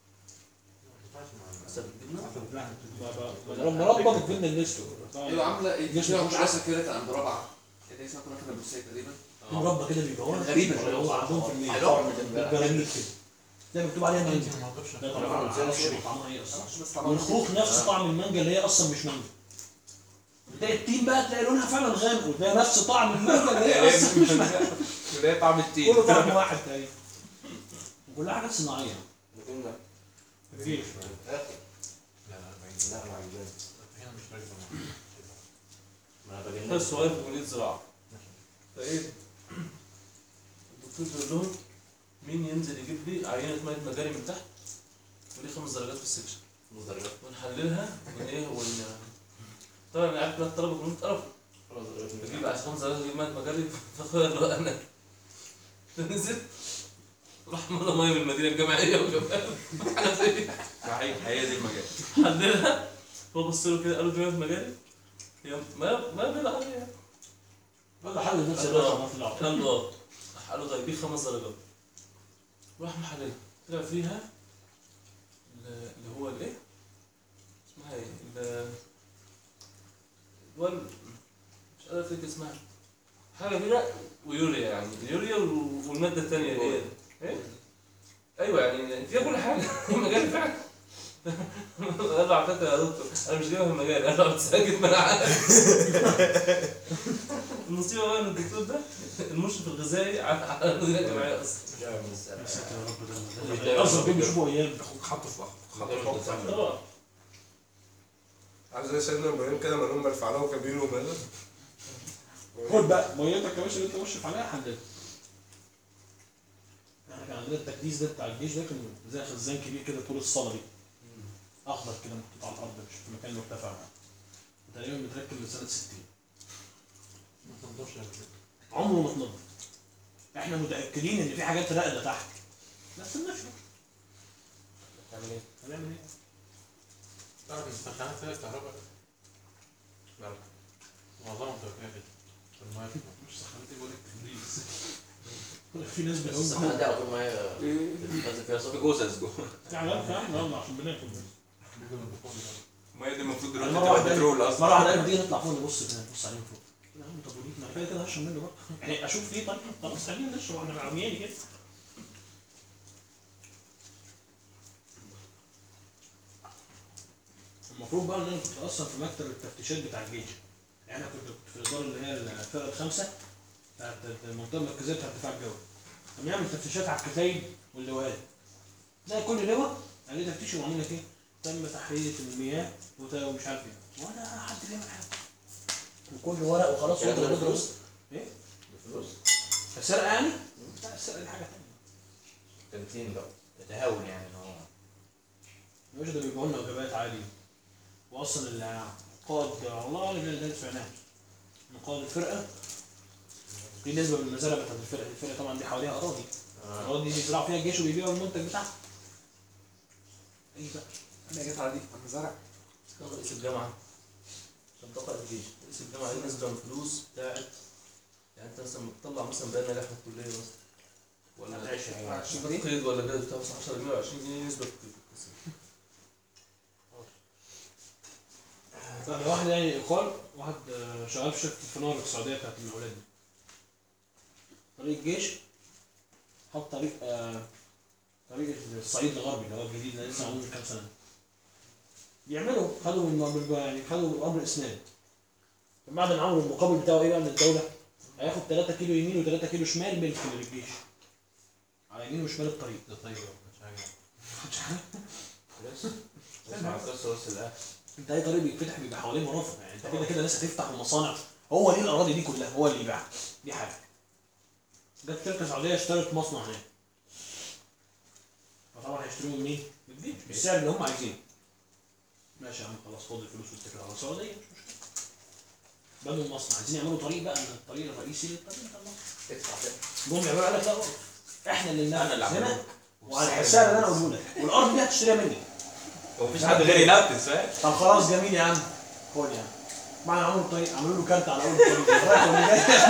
حسب الجبنه لما ربط الجبنه النستو ايوه عامله ايه؟ جسم فيها مش مدرسه كده عند رابعه كده اسمها كنا كنا بروسيه تقريبا مربى كده بيبقى هو غريبة اللي هو عندهم في الميل حلوة من امبارح. بالجرانيت كده ده مكتوب عليها مانجا ما اعرفش ده طبعا معرفش طعمها ايه اصلا بس طبعا والخوخ نفس طعم المانجا اللي هي اصلا مش مانجا تلاقي التين بقى تلاقي لونها فعلا غامق وتلاقي نفس طعم المانجا اللي هي اصلا مش مانجا اللي هي طعم التين كله طعم واحد تقريبا وكلها حاجات صناعيه بتقول الجيش لا لا بعيد لا ما عجبني هنا مش راكبة ما انا بجنن بس واقف في كليه زراعه فايه الدكتور بيقول لهم مين ينزل يجيب لي عينه ميه مجاري من تحت وليه خمس درجات في السكشن خمس درجات ونحللها ون ايه ون طبعا انا عارف ان الطلبه كلهم اتقرفوا خمس درجات بجيب عشان خمس درجات اجيب ميه مجاري فاخويا اللي هو انا نزل راح مضى ميه من المدينه الجامعيه وجابها حاجه زي صحيح هي دي المجال حللها هو بص له كده قال له دي في مجالي هي ما ما بيض عليها ولا حل نفس قال الوقت له ما في العقل قال له اه راح قال له طيب دي خمس درجات راح محللها طلع فيها ال- اللي هو الايه اسمها ايه ال- هو ال- مش قادر افتكر اسمها حاجه كده ويوريا يعني اليوريا وال- والماده الثانيه اللي هي ايه ايوه يعني فيها كل حاجه المجال فعلا قال له على فكره يا دكتور انا مش جايبها من المجال قال له ساكت ما انا عارف المصيبه بقى ان الدكتور ده المشرف الغذائي على على المدينه الجامعيه اصلا يا ساتر يا رب ده ده اصلا كل بيشوفوا ايام اخوك حاطه في خط طبعا عارف زي سيدنا ابراهيم كده ما نقوم مرفع له كبير وماله خد بقى ميتك يا باشا اللي انت مشرف عليها حللها احنا كان عندنا التكديس ده بتاع الجيش ده كان زي خزان كبير كده طول الصاله دي اخضر كده محطوط على الارض مش في مكان مرتفع تقريبا متركب من سنه 60 عمره ما اتنضف احنا متاكدين ان في حاجات راقده تحت ما استناش تعمل ايه؟ هنعمل ايه؟ تعرف ان السخانات فيها كهرباء لا لا معظمها بتبقى فيها كده المايه مش سخانات ايه بقول لك تدريس في ناس بتقول السخانة دي على طول معايا لازم فيها صوت جوزز جوه يعني فاهم يلا عشان بناكل بس الميه دي المفروض يعني دلوقتي مرة تبقى واحدة بترول اصلا مرة واحدة قالوا تيجي نطلع فوق نبص كده نبص عليهم فوق يا عم طب ودي ما كده كده هشرب منه بقى يعني اشوف ليه طيب خلاص خلينا نشرب احنا عمياني كده المفروض بقى ان انا كنت اصلا في مكتب التفتيشات بتاع الجيش يعني انا كنت كنت في الاداره اللي هي الفرقه الخامسه بتاعت المنطقه المركزيه بتاعت الدفاع الجوي كان بيعمل تفتيشات على الكتايب واللواءات زي كل لواء عليه تفتيش وعامل لك ايه تم تحرية المياه وت- ومش عارف ايه ولا حد بيعمل حاجه وكل ورق وخلاص وانت اللي بتدرس ايه فلوس السرقه يعني؟ لا السرقه دي حاجه ثانيه تنتين بقى تتهاون يعني ان هو يا باشا ده بيبيعوا لنا وجبات عادي واصلا القائد والله انا ده اللي سمعناه من قائد الفرقه في نسبه من المزارع بتاعت الفرقه الفرقه طبعا دي حواليها اراضي الاراضي دي بيزرعوا فيها الجيش وبيبيعوا المنتج بتاعهم ايه بقى انا جت على دي المزارع كان رئيس الجامعه عشان تقع الجيش رئيس الجامعه دي نسبه من الفلوس بتاعت يعني انت مثلا بتطلع مثلا بيان نجاح من الكليه مثلا ولا قيد ولا جاي بتاع مثلا 10 جنيه ولا 20 جنيه نسبه بتتقسم لا واحد يعني يقال واحد آه، شغال في شركه الفنار السعوديه بتاعت المقاولات دي طريق الجيش حط طريق آه، طريق الصعيد الغربي اللي هو الجديد اللي لسه معمول من كام سنه بيعملوا خدوا من من- يعني خدوا امر اسناد بعد ما عملوا المقابل بتاعه ايه بقى من الدوله هياخد 3 كيلو يمين و3 كيلو شمال ملك للجيش على يمين وشمال الطريق ده طيب مش حاجه اسمع القصه بس الاخر انت اي طريق بيتفتح بيبقى حواليه مرافق يعني انت كده كده ناس هتفتح ومصانع هو ليه الاراضي دي كلها هو اللي يبيعها دي حاجه جت شركه سعوديه اشترت مصنع هناك فطبعا هيشتروه منين؟ من الجيش بالسعر اللي هم عايزينه ماشي يا عم خلاص خد الفلوس واتكل على السعوديه مش مشكله بنوا المصنع عايزين يعملوا طريق بقى من الطريق الرئيسي للطريق بتاع المصنع ادفع كده جم يعملوا قال لك لا اقف. احنا اللي انا اللي ننفذ عامله هنا وعلى السعر اللي انا قوله لك والارض دي هتشتريها مني ومفيش حد غير ينفذ فاهم طب خلاص جميل يا عم خد يا عم بعد ما عملوا الطريق عملوا له كارت على اول الطريق رايح ولا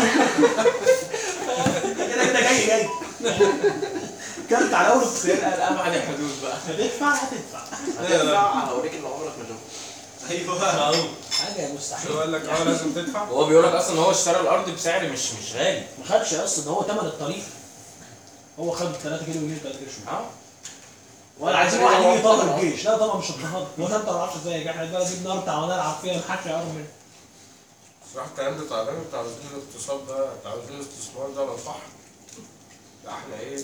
جاي كده كده جاي جاي كارت على اول الطريق ابعد الحدود بقى هتدفع هتدفع هتدفع هوريك اللي عمرك ما شفته ايوه حاجه مستحيل يقول لك اه لازم تدفع هو بيقول لك اصلا ان هو اشترى الارض بسعر مش مش غالي ما خدش اصلا ده هو ثمن الطريق هو خد 3 كيلو يمين 3 كيلو شمال اه ولا عايزين واحد يجي يطهر الجيش لا طبعا مش هتطهر ولا انت ما تعرفش ازاي احنا بقى نجيب نار بتاع ونلعب فيها ما حدش يعرف منه صراحة الكلام ده بتاع الراجل بتاع وزير الاقتصاد ده بتاع وزير الاستثمار ده لو صح ده احنا ايه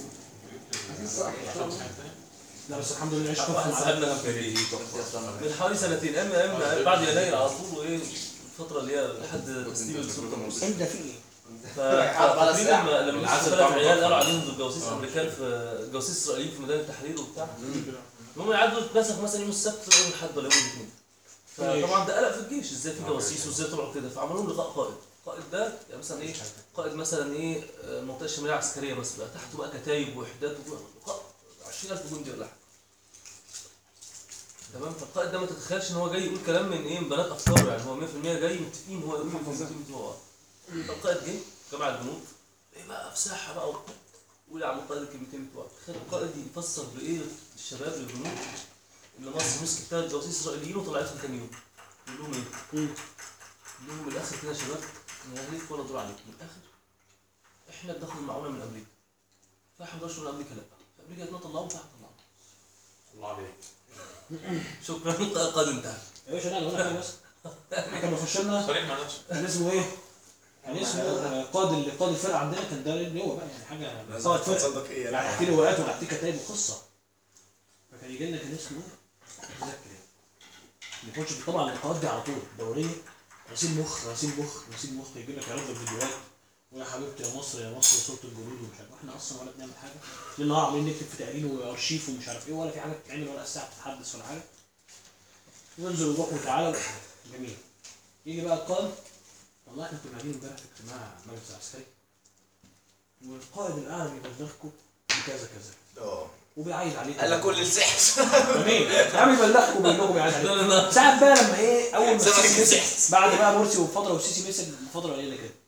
لا بس الحمد لله عشت واحد طفل معاه صاحبنا من حوالي سنتين اما اما بعد يناير على طول وايه الفتره اللي هي لحد تسليم السلطه المصريه انت في ايه؟ فتقريبا لما لما مسكوا ثلاث عيال قالوا عليهم دول جواسيس امريكان في جواسيس اسرائيليين في ميدان التحرير وبتاع المهم يعدوا اتمسك مثلا يوم السبت ولا يوم الاحد ولا يوم الاثنين فطبعا ده قلق في الجيش ازاي في جواسيس وازاي طلعوا كده فعملوا لهم لقاء قائد القائد ده يعني مثلا ايه قائد مثلا ايه آه، المنطقه الشماليه العسكريه مثلا بقى تحته بقى كتايب ووحدات و- قائد 20000 جندي ولا حاجه تمام فالقائد ده ما تتخيلش ان هو جاي يقول كلام من ايه من بنات افكاره يعني هو 100% جاي متفقين هو يقول الكلمتين بتوعه فالقائد جه جمع الجنود ايه بقى في ساحه بقى وبتاع. قول يا عم القائد الكلمتين بتوعك تخيل القائد يفسر لايه الشباب للجنود اللي مصر مسكت ثلاث جواسيس اسرائيليين وطلعتهم تاني يوم يقول لهم ايه؟ يقول لهم من الاخر كده يا شباب انا لا ليك ولا دور عليك من الاخر احنا بناخد المعونه من امريكا فاحنا ما من امريكا لا فامريكا قالت لنا طلعوهم فاحنا طلعوهم الله عليك شكرا القائد انتهى يا باشا لا انا بقول لك حاجه بس كان بيخش لنا صريح مع نفسه كان اسمه ايه؟ كان اسمه آه، قائد ال- قائد الفرقه عندنا كان ده اللي هو بقى يعني حاجه لازم قائد فرقه تصدق ايه يعني تحتيه لواءات وتحتيه كتايب وقصه فكان يجي لنا كان اسمه متذكر يعني يخش في- طبعا القائد دي على طول دوريه غسيل مخ غسيل مخ غسيل مخ يجي لك يعرض لك فيديوهات ويا حبيبتي يا مصر يا مصر وصوره الجنود ومش عارف احنا اصلا ولا بنعمل حاجه لان هو عاملين نكتب في تقرير وارشيف ومش عارف ايه ولا في حاجه بتتعمل ولا الساعه بتتحدث ولا حاجه ننزل ونروح وتعالى جميل يجي بقى القائد والله احنا كنا قاعدين امبارح في اجتماع مجلس عسكري والقائد الاعلى بيبلغكم بكذا كذا اه وبيعيد عليكم قال لك كل السحر جميل يا عم يبلغكم وبيقول لكم بيعيد عليكم ساعات بقى لما ايه اول ما زمن السيسي مسك السحس. بعد بقى مرسي وفتره والسيسي مسك فتره قليله كده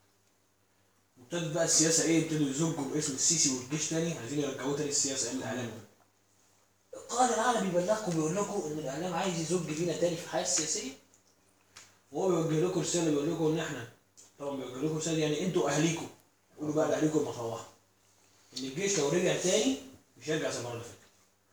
وابتدت بقى السياسه ايه ابتدوا يزجوا باسم السيسي والجيش تاني عايزين يرجعوه تاني السياسه ايام الاعلام القائد الاعلى بيبلغكم بيقول لكم ان الاعلام عايز يزج بينا تاني في الحياه السياسيه وهو بيوجه لكم رساله بيقول لكم ان احنا طبعا بيوجه لكم رساله يعني انتوا اهاليكم قولوا بقى لاهاليكم لما تروحوا ان الجيش لو رجع تاني مش هيرجع زي المره اللي فاتت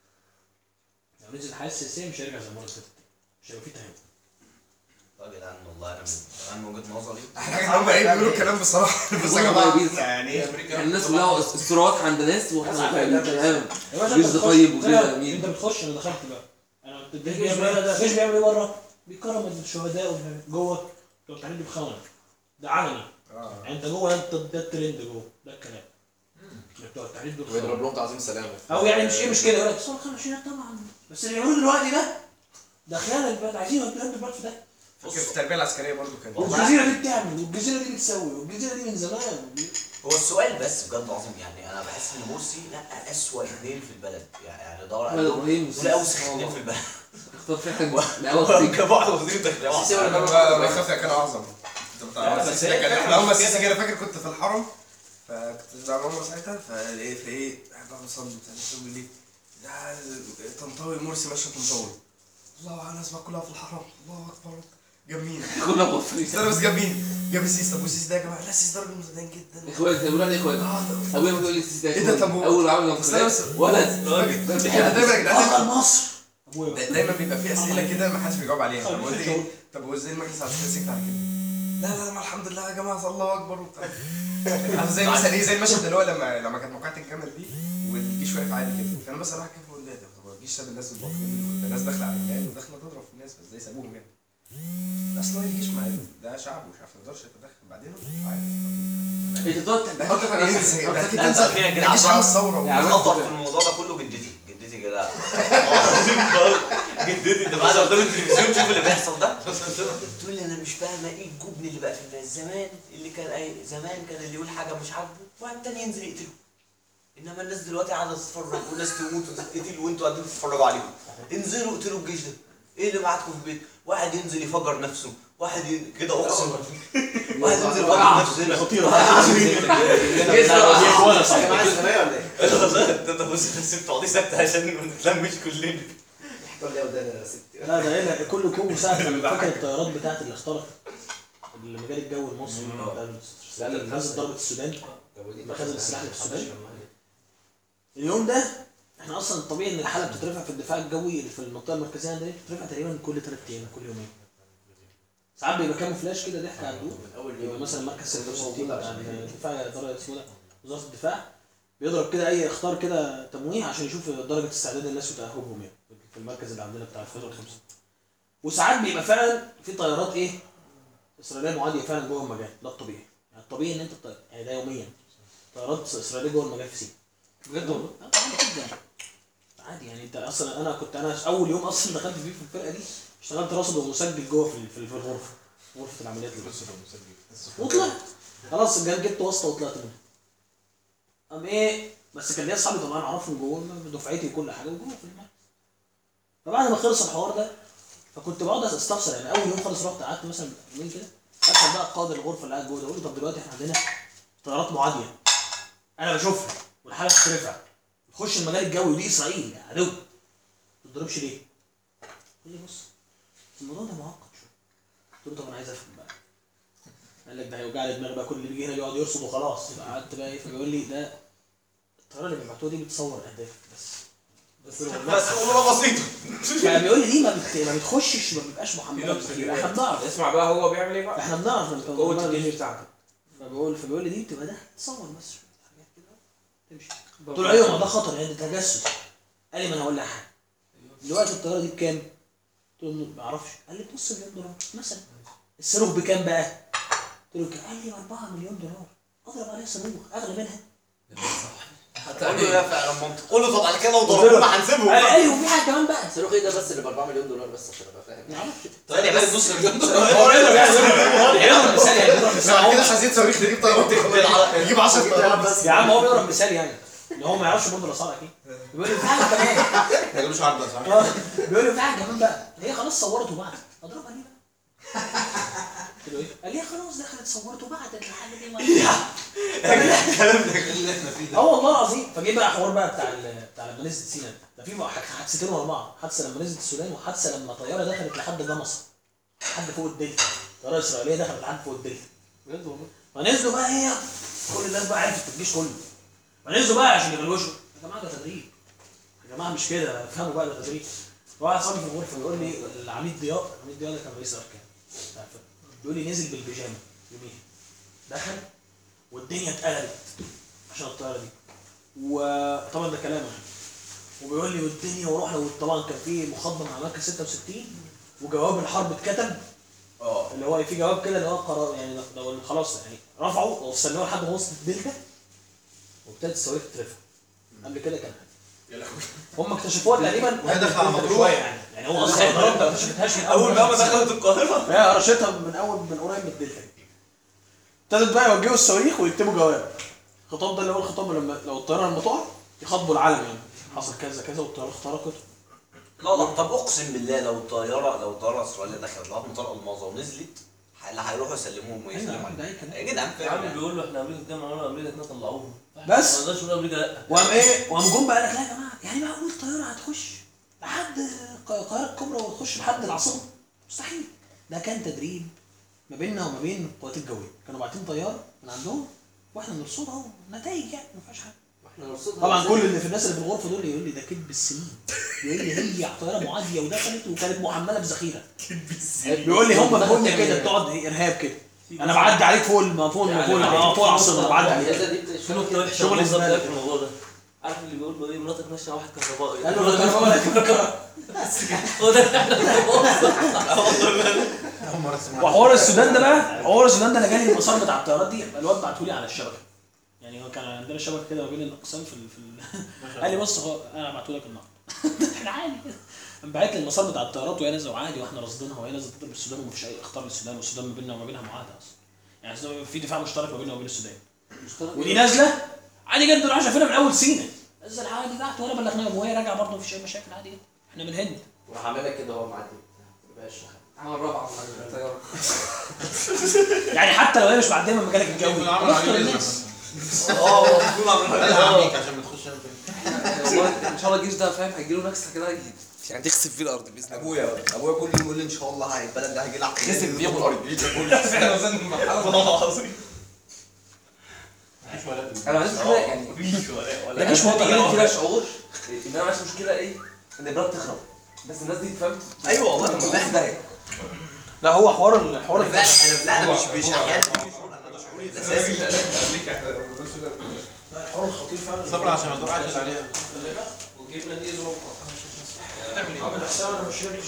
لو نزل الحياه السياسيه مش هيرجع زي المره اللي فاتت مش هيبقى فيه تهاون يا جدعان والله انا من انا من وجهه نظري حاجه ان هم ايه بيقولوا الكلام بصراحه بس يا جماعه يعني يعني الناس كلها الصراعات عند ناس واحنا طيبين تمام يا باشا جيش انت ده بتخش- طيب وجيش لا، ده امين انت بتخش انا دخلت بقى انا الجيش بيعمل ايه الجيش بيعمل ايه بره؟ بيكرم الشهداء والحاجات. جوه بتوع التحرير بخونه ده علني يعني انت جوه انت ده الترند جوه ده الكلام بتوع التحرير دول ويضرب خونة. لهم تعظيم سلام او يعني مش ايه مش كده يقول لك صار خمسينات طبعا بس اللي بيعملوه دلوقتي ده ده خيانه البلد عايزين يودوا البلد في ده فاكر في التربيه العسكريه برضو كان والجزيره دي بتعمل والجزيره دي بتسوي والجزيره دي من زمان هو السؤال بس بجد العظيم يعني انا بحس ان مرسي نقى اسوأ اثنين في البلد يعني دور ولا على ابراهيم دول اوسخ اثنين في البلد اختار فعلا الاول كبعض وزير داخليه السيسي ولا واحد. ما ما يخاف كان اعظم انت لا، بتاع بس السيسي هي ده كان فعلا احنا اول ما مش السيسي كده فاكر كنت في الحرم فكنت زعلان عمر ساعتها فايه فايه قاعد بقى بصلي بتاع بيقول لي ده طنطاوي مرسي ماشي طنطاوي الله على الناس بقى كلها في الحرم الله اكبر جامين كلنا موفرين استنى بس جامين جاب السيسي طب والسيسي ده يا جماعه لا السيسي ده راجل متدين جدا اخوات بيقولوا عليه اخوات ابويا ما بيقول لي السيسي ده ايه ده طب هو- اول عامل استنى بس ولد راجل احنا دايما يا جدعان بطل مصر ابويا بقى. دا- دايما بيبقى في اسئله كده ما حدش بيجاوب عليها خليك طب هو تشاور. ايه طب هو ازاي المجلس العسكري سكت على كده لا لا ما الحمد لله يا جماعه الله اكبر وبتاع عارف زي مثلا ايه زي المشهد اللي هو لما لما كانت موقعة الجمل دي والجيش واقف عادي كده فانا بس راح كيف بقول ده طب هو الجيش ساب الناس الباطنين ده الناس داخله على المال وداخله تضرب في الناس بس ازاي سابوهم يعني اصل هو الجيش ما ده شعب ومش عارف ما يقدرش يتدخل بعدين عادي انت تقعد ده تحط كده في ينزل ده نفسك كده لا، ينزل لا، فيها كده الجيش عشان- عمل ثوره يعني الخطر في الموضوع ده كله جدتي جدتي كده جدتي تبقى قاعده قدام التلفزيون تشوف اللي بيحصل ده تقول لي انا مش فاهمه ايه الجبن اللي بقى في الناس زمان اللي كان اي زمان كان اللي يقول حاجه مش عاجبه واحد تاني ينزل يقتله انما الناس دلوقتي قاعده تتفرج والناس تموت وتتقتل وانتوا قاعدين تتفرجوا عليهم انزلوا اقتلوا الجيش ده ايه اللي معاكم في البيت واحد ينزل يفجر نفسه واحد ي... كده اقسم واحد ينزل يفجر نفسه هنا خطيره ده ده بص بس تقعدي ساكته عشان ما نتلمش كلنا لا ده هنا كل كوم ساعه لما فاكر الطيارات بتاعت اللي اخترقت المجال الجوي المصري بتاع نزل ضربه السودان مخازن السلاح اللي في السودان اليوم ده احنا اصلا الطبيعي ان الحاله بتترفع في الدفاع الجوي اللي في المنطقه المركزيه عندنا بتترفع تقريبا كل ثلاث ايام كل يومين ساعات بيبقى كاموفلاج كده ضحك على الضوء يبقى مثلا مركز 66 بتاع الدفاع اداره اسمه ده وزاره الدفاع بيضرب كده اي اخطار كده تمويه عشان يشوف درجه استعداد الناس وتاهبهم يعني في المركز اللي عندنا بتاع الفيضه الخمسه وساعات بيبقى فعلا في طيارات ايه اسرائيليه معاديه فعلا جوه المجال ده الطبيعي يعني الطبيعي ان انت تطير يعني ده يوميا طيارات اسرائيليه جوه المجال في سينا بجد والله آه، عادي جدا عادي يعني انت اصلا انا كنت انا اول يوم اصلا دخلت فيه في الفرقه دي اشتغلت راصد ومسجل جوه في في في الغرفه غرفه العمليات اللي وطلعت خلاص جا- جبت واسطه وطلعت منها قام ايه بس كان ليا اصحابي طبعا اعرفهم جوه دفعتي وكل حاجه وجوه في المعهد فبعد ما خلص الحوار ده فكنت بقعد استفسر يعني اول يوم خالص رحت قعدت مثلا يومين كده اسال بقى قائد الغرفه اللي قاعد جوه ده اقول له طب دلوقتي احنا عندنا طيارات معاديه انا بشوفها والحاله بترفع تخش المجال الجوي ودي اسرائيل يا عدو ما تضربش ليه؟ قال لي بص الموضوع ده معقد شويه قلت له طب انا عايز افهم بقى قال لك ده هيوجع لي دماغي بقى كل اللي بيجي هنا يقعد يرصد وخلاص قعدت بقى ايه فبيقول لي ده الطياره اللي بيبعتوها دي بتصور اهداف بس بس بس اموره بسيطه فبيقول لي دي ما, بت... ما بتخشش ما بيبقاش محمله بذخيره احنا بنعرف اسمع بقى هو بيعمل ايه بقى احنا بنعرف من قوة كون الجيش بتاعته فبقول فبيقول لي دي بتبقى ده تصور بس شويه حاجات كده تمشي قلت له ايوه ما ده خطر يعني ده تجسس قال لي ما انا هقول لك حاجه دلوقتي الطياره دي بكام؟ قلت له ما اعرفش قال لي بنص مليون دولار مثلا الصاروخ بكام بقى؟ قلت له كام؟ قال لي ب 4 مليون دولار اضرب عليها صاروخ اغلى منها قول له يا فعلا منطق قول له طب على كده لو قلت له- ضربونا هنسيبهم قال لي وفي حاجه كمان بقى الصاروخ ايه ده بس اللي ب 4 مليون دولار بس عشان ابقى فاهم ما اعرفش ثانية بس نص مليون هو يضرب يعني يضرب مثال يعني يضرب مثال كده مش عايزين صواريخ نجيب طيارات نجيب 10 طيارات بس يا عم هو بيضرب مثال يعني ان هو ما يعرفش برضه الاسعار اكيد بيقول لي في حاجه كمان ما جابوش عرض صح؟ آه، بيقول لي في حاجه كمان بقى هي خلاص صورت وبعتت اضربها ليه بقى؟ قلت له ايه؟ قال لي خلاص دخلت صورت وبعتت الحاجه دي اه والله العظيم فجه بقى حوار بقى بتاع ال- بتاع لما نزلت سينا ده في بقى حادثتين ورا بعض حادثه لما نزلت السودان وحادثه لما طياره دخلت لحد جمصه لحد فوق الدلتا طياره اسرائيليه دخلت لحد فوق الدلتا بجد والله فنزلوا بقى ايه كل الناس بقى عرفت في الجيش كله فنزلوا بقى عشان يغلوشوا يا جماعه ده تدريب يا جماعه مش كده افهموا بقى ده تدريب واحد صاحبي في الغرفه بيقول لي العميد ضياء العميد ضياء ده كان رئيس اركان بتاع الفرقة. بيقول لي نزل بالبيجامه يوميها دخل والدنيا اتقلبت عشان الطياره دي وطبعا ده كلامه يعني وبيقول لي والدنيا ورحنا وطبعا كان في مخاطبه مع مركز 66 وجواب الحرب اتكتب اه اللي هو في جواب كده اللي هو قرار يعني لو خلاص يعني رفعوا وصلوه لحد ما وصلت الدلتا وابتدت الصواريخ تترفع قبل كده كان هم اكتشفوها تقريبا وهي داخلة على مطروح. شويه يعني يعني هو اصلا الضرب ما اكتشفتهاش من اول بقى ما سنة. دخلت القاهره هي رشتها من اول من قريب من الدلتا ابتدت بقى يوجهوا الصواريخ ويكتبوا جواب الخطاب ده اللي هو الخطاب لما لو الطياره لما تقع يخاطبوا العالم يعني حصل كذا كذا والطياره اخترقت لا لا طب اقسم بالله لو الطياره لو الطياره الاسرائيليه دخلت لغايه مطار الماظه ونزلت اللي هيروحوا يسلموهم ويسلموا ده عليهم أي كلام. يا جدعان يا عم فاهم بيقول له احنا امريكا كام عملوا امريكا اتنين طلعوهم بس. ما نقدرش نقول امريكا لا وقام ايه وقام جم بقى قال لك لا يا جماعه يعني معقول الطياره هتخش لحد ق- القاهره الكبرى وتخش لحد العاصمه مستحيل ده كان تدريب ما بيننا وما بين القوات الجويه كانوا باعتين طياره من عندهم واحنا بنرصدها اهو نتائج يعني ما فيهاش حاجه احنا نرصدها طبعا إزاي؟ كل اللي في الناس اللي في الغرفه دول يقول لي ده كذب السنين يقول لي هي طياره معاديه ودخلت وكانت محمله بذخيره بيقول لي هم في بنيه كده بتقعد إيه، ارهاب كده انا بعدي عليك فوق الم- فوق الم- فوق الم- فوق العاصمه بعدي عليك الأجهزة دي بت- شنو النقطة وحشة شغل بالظبط الزبالة. في الموضوع ده عارف اللي بيقول له ايه مراتك ماشيه مع واحد كهربائي قال له ده كان هو ده اللي احنا وحوار السودان ده بقى حوار السودان ده انا جالي المسار بتاع الطيارات دي الواد بعته لي على الشبكه يعني هو كان عندنا شبكه كده ما بين الاقسام في ال... في ال... قال لي بص هو انا هبعته لك النهارده احنا عادي كده قام باعت لي المسار بتاع الطيارات وهي نازله وعادي واحنا راصدينها وهي نازله تضرب السودان ومفيش اي اخطار للسودان والسودان ما بيننا وما بينها معاهده اصلا يعني السودان في دفاع مشترك ما بيننا وبين السودان ودي نازله عادي جدا راح شايفينها من اول سينا نزل عادي بعت ولا بلغناهم وهي راجعه برضه مفيش اي مشاكل عادي جدا احنا من الهند وراح عاملها كده وهو معدي ما تبقاش عمل رابعه من الطياره يعني حتى لو هي مش معديه من مكانك الجوي عمل اختار عليه الناس اه المفروض قال اعمل عميك عشان ما تخش والله ان شاء الله الجيش ده فاهم هيجيله نكسه كده يعني تخسف فيه الارض باذن الله ابويا ابويا كل يوم يقول لي ان شاء الله هاي البلد ده هيجي لك خسف بيهم الارض فعلا وزن والله العظيم انا ما عنديش مشكله يعني ده مش ممكن موضوع كده شعور ان انا ما عنديش مشكله ايه ان البلد تخرب بس الناس دي فهمت ايوه والله ما فاهم ده لا هو حوار الحوار لا انا لا انا مش مش احيانا بيجي شعور انا ده شعوري الاساسي الحوار الخطير فعلا صبر عشان ما تقعش عليها وجبنا دي عامل حساب انا مش راجل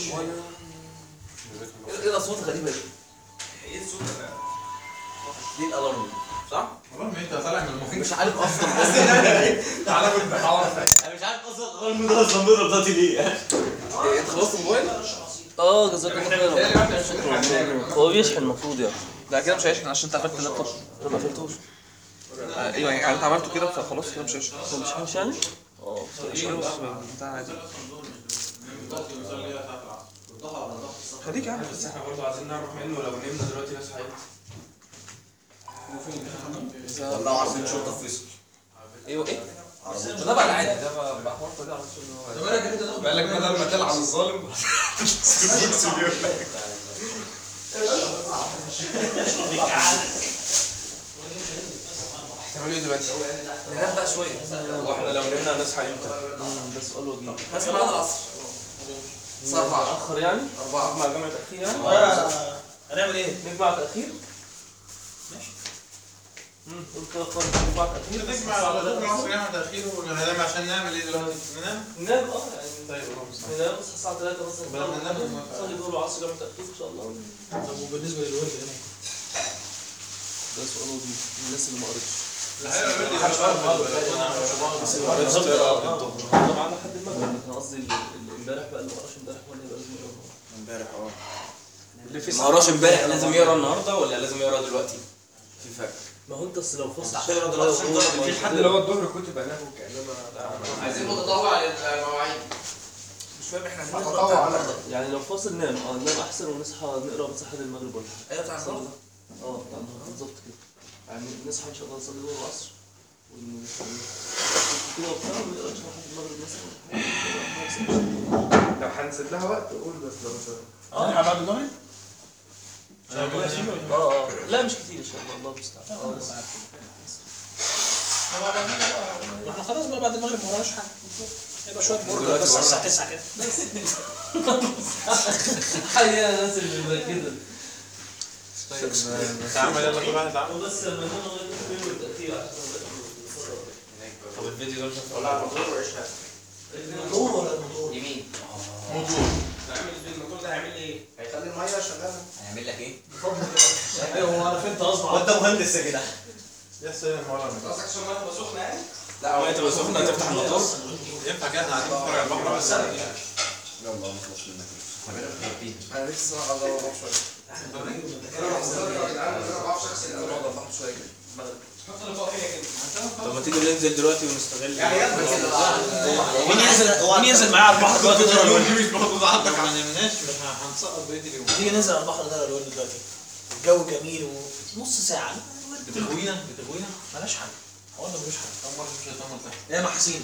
ايه الاصوات الغريبه دي؟ ايه الصوت ده؟ دي الالارم صح؟ والله ما انت طالع من المخيم مش عارف اصلا تعالى كنت انا مش عارف اصلا الالارم ده اصلا بيضرب دلوقتي ليه إيه، انت خلصت الموبايل؟ اه جزاك الله خير شكرا هو بيشحن المفروض يعني لا كده مش هيشحن عشان انت قفلت اللابتوب انا ما قفلتوش آه، ايوه يعني انت عملته كده فخلاص كده مش هيشحن هو بيشحنش يعني؟ اه مش هيشحن بتاع عادي خليك يا عم بس احنا برضه عايزين نعرف منه لو نمنا دلوقتي ناس حياتي والله عارفين شرطه في فيصل ايوه ايه ده بقى العادي ده بقى بقى حوار طبيعي على طول بقول لك بدل ما تلعب الظالم هتعملوا ايه دلوقتي؟ ننام بقى شويه واحنا لو نمنا نصحى امتى؟ ده سؤال وجيه بس بعد العصر الساعه 4 متأخر يعني؟ أربعة مع جامعة تأخير يعني؟ هنعمل ايه؟ نجمع تأخير؟ ماشي امم قلت كده خالص نجمع تأخير نجمع على طول العصر نعمل تأخير وننام عشان نعمل ايه دلوقتي؟ ننام؟ ننام اه يعني طيب خلاص ننام نصحى الساعة 3 مثلا بدل ما ننام نصلي ظهر وعصر جامعة تأخير إن شاء الله طب وبالنسبه للورد هنا ده سؤال وجيه الناس اللي ما قريتش بالظبط طبعا لحد المغرب كان قصدي ال- ال- امبارح بقى اللي ما قراش امبارح ولا يبقى لازم يقرا امبارح اه ما قراش امبارح لازم يقرا النهارده ولا لازم يقرا دلوقتي؟ في فرق ما هو انت اصل لو فصل هتقرا دلوقتي عشان تقرا في حد اللي هو الظهر كتب له كانما عايزين متطوع للمواعيد مش فاهم احنا عايزين هتطوع على يعني لو فاصل نام اه ننام احسن ونصحى نقرا بس لحد المغرب ولا حاجه ايوه بتاع النهارده اه بتاع النهارده بالظبط كده يعني نصحى ان شاء الله نصلي ظهر وعصر ون- كده وبتاع ونقرا ان شاء الله لحد المغرب مثلا ولا حاجة. لو هنسيب لها وقت قول بس لو مش اه بعد المغرب؟ اه اه لا مش كتير ان شاء الله الله المستعان اه بس احنا خلاص بقى بعد المغرب ما وراناش حاجه يبقى شويه برجر بس على الساعه 9 كده حقيقة الناس اللي مركزة تعمل يلا كل واحد تعمل بس لما ننام لغاية الفيلم والتأخير عشان طب الفيديو ده مش ولا على الموضوع وعيشها الموضوع ولا الموضوع؟ يمين تعمل الموضوع ده هيعمل ايه؟ هيخلي الميه شغاله هيعمل لك ايه؟ ايوه هو انا فهمت قصدي وانت مهندس يا جدع يا سلام والله قصدك عشان الميه تبقى سخنه يعني؟ لا هو تبقى سخنه هتفتح الموتور ينفع كده احنا قاعدين نتفرج على البحر بس يلا نخلص منك انا لسه عايز اروح شويه طب ما تيجي ننزل دلوقتي ونستغل مين ينزل مين ينزل معايا على البحر دلوقتي يقرا الورد؟ مش برضه عندك ما نمناش هنسقط بقيه اليوم تيجي ننزل على البحر نقرا الورد دلوقتي الجو جميل ونص ساعه بتغوينا بتغوينا ملاش حاجه هو انا ملوش حاجه اول مره مش هتعمل تحت يا محاسين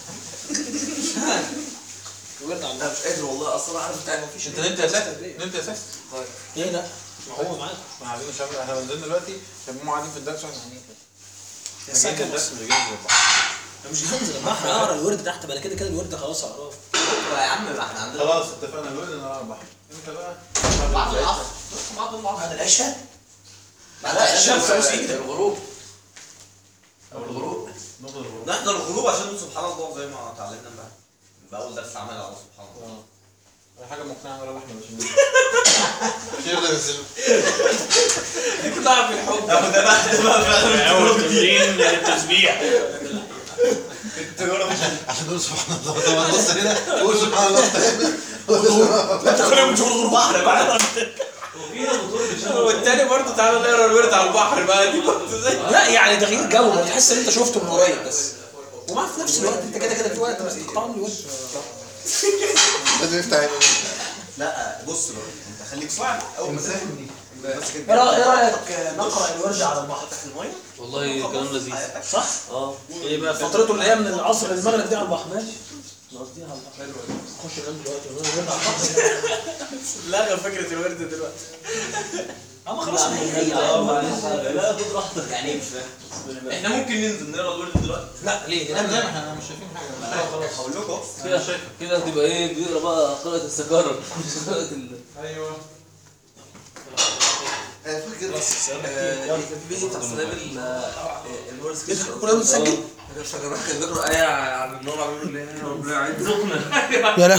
ورد على انا مش قادر والله اصلا عارف بتاع مفيش انت نمت يا ساتر نمت يا ساتر ايه لا هو معاك احنا عايزين نشغل احنا نزلنا دلوقتي شباب قاعدين في الدرس واحنا قاعدين كده ساكن ساكن الدرس بس. مش جاي أنا مش هنزل البحر اقرا الورد تحت بعد كده كده الورد خلاص اقراه يا عم ما احنا عندنا خلاص اتفقنا الولد نروح البحر انت بقى بعد العصر بعد العصر بعد العشاء بعد لا، الشمس العشاء أوي سيدة. الغروب او الغروب نقطة الغروب نحضر الغروب عشان نقول سبحان الله زي ما اتعلمنا امبارح بأول درس عمل على سبحان الله أي حاجة مقنعة ولا احنا مش شير ده نزله كلها في الحب ده بقى ده بقى فعلا اول تمرين للتسبيح التجارة مش عشان نقول سبحان الله طبعا بص هنا قول سبحان الله تاني انت كل يوم بتشوف البحر بقى والتاني برضه تعالى نقرا الورد على البحر بقى دي برضه زي لا يعني تغيير جو ما تحس ان انت شفته من قريب بس ومع في نفس الوقت انت كده كده في وقت بس تقطع لي الورد لازم يفتح عينه لا بص بقى انت خليك صاحي اول ما تسافر بس ايه كده رأ- إيه رايك نقرا الورد على البحر تحت الميه والله كلام لذيذ صح؟ اه يبقى فترته اللي هي من العصر للمغرب دي على البحر ماشي نقضيها على البحر خش نام دلوقتي ونقول الورد على البحر لغى فكرة الورد دلوقتي اما خلاص اه معلش لا خد راحتك يعني ايه مش فاهم احنا ممكن ننزل نقرا الورد دلوقتي لا ليه نعم ننام نعم احنا مش شايفين حاجة خلاص هقول لكم كده كده هتبقى ايه بيقرا بقى قراءة السكارة مش قراءة ال ايوه انا فاكر آه، كان في فيديو بتاع سلام ال- آه، الورد كده كنا بنسجل كان بنقرا آية عن النور عن النور اللي هي ربنا يعيد يا لهوي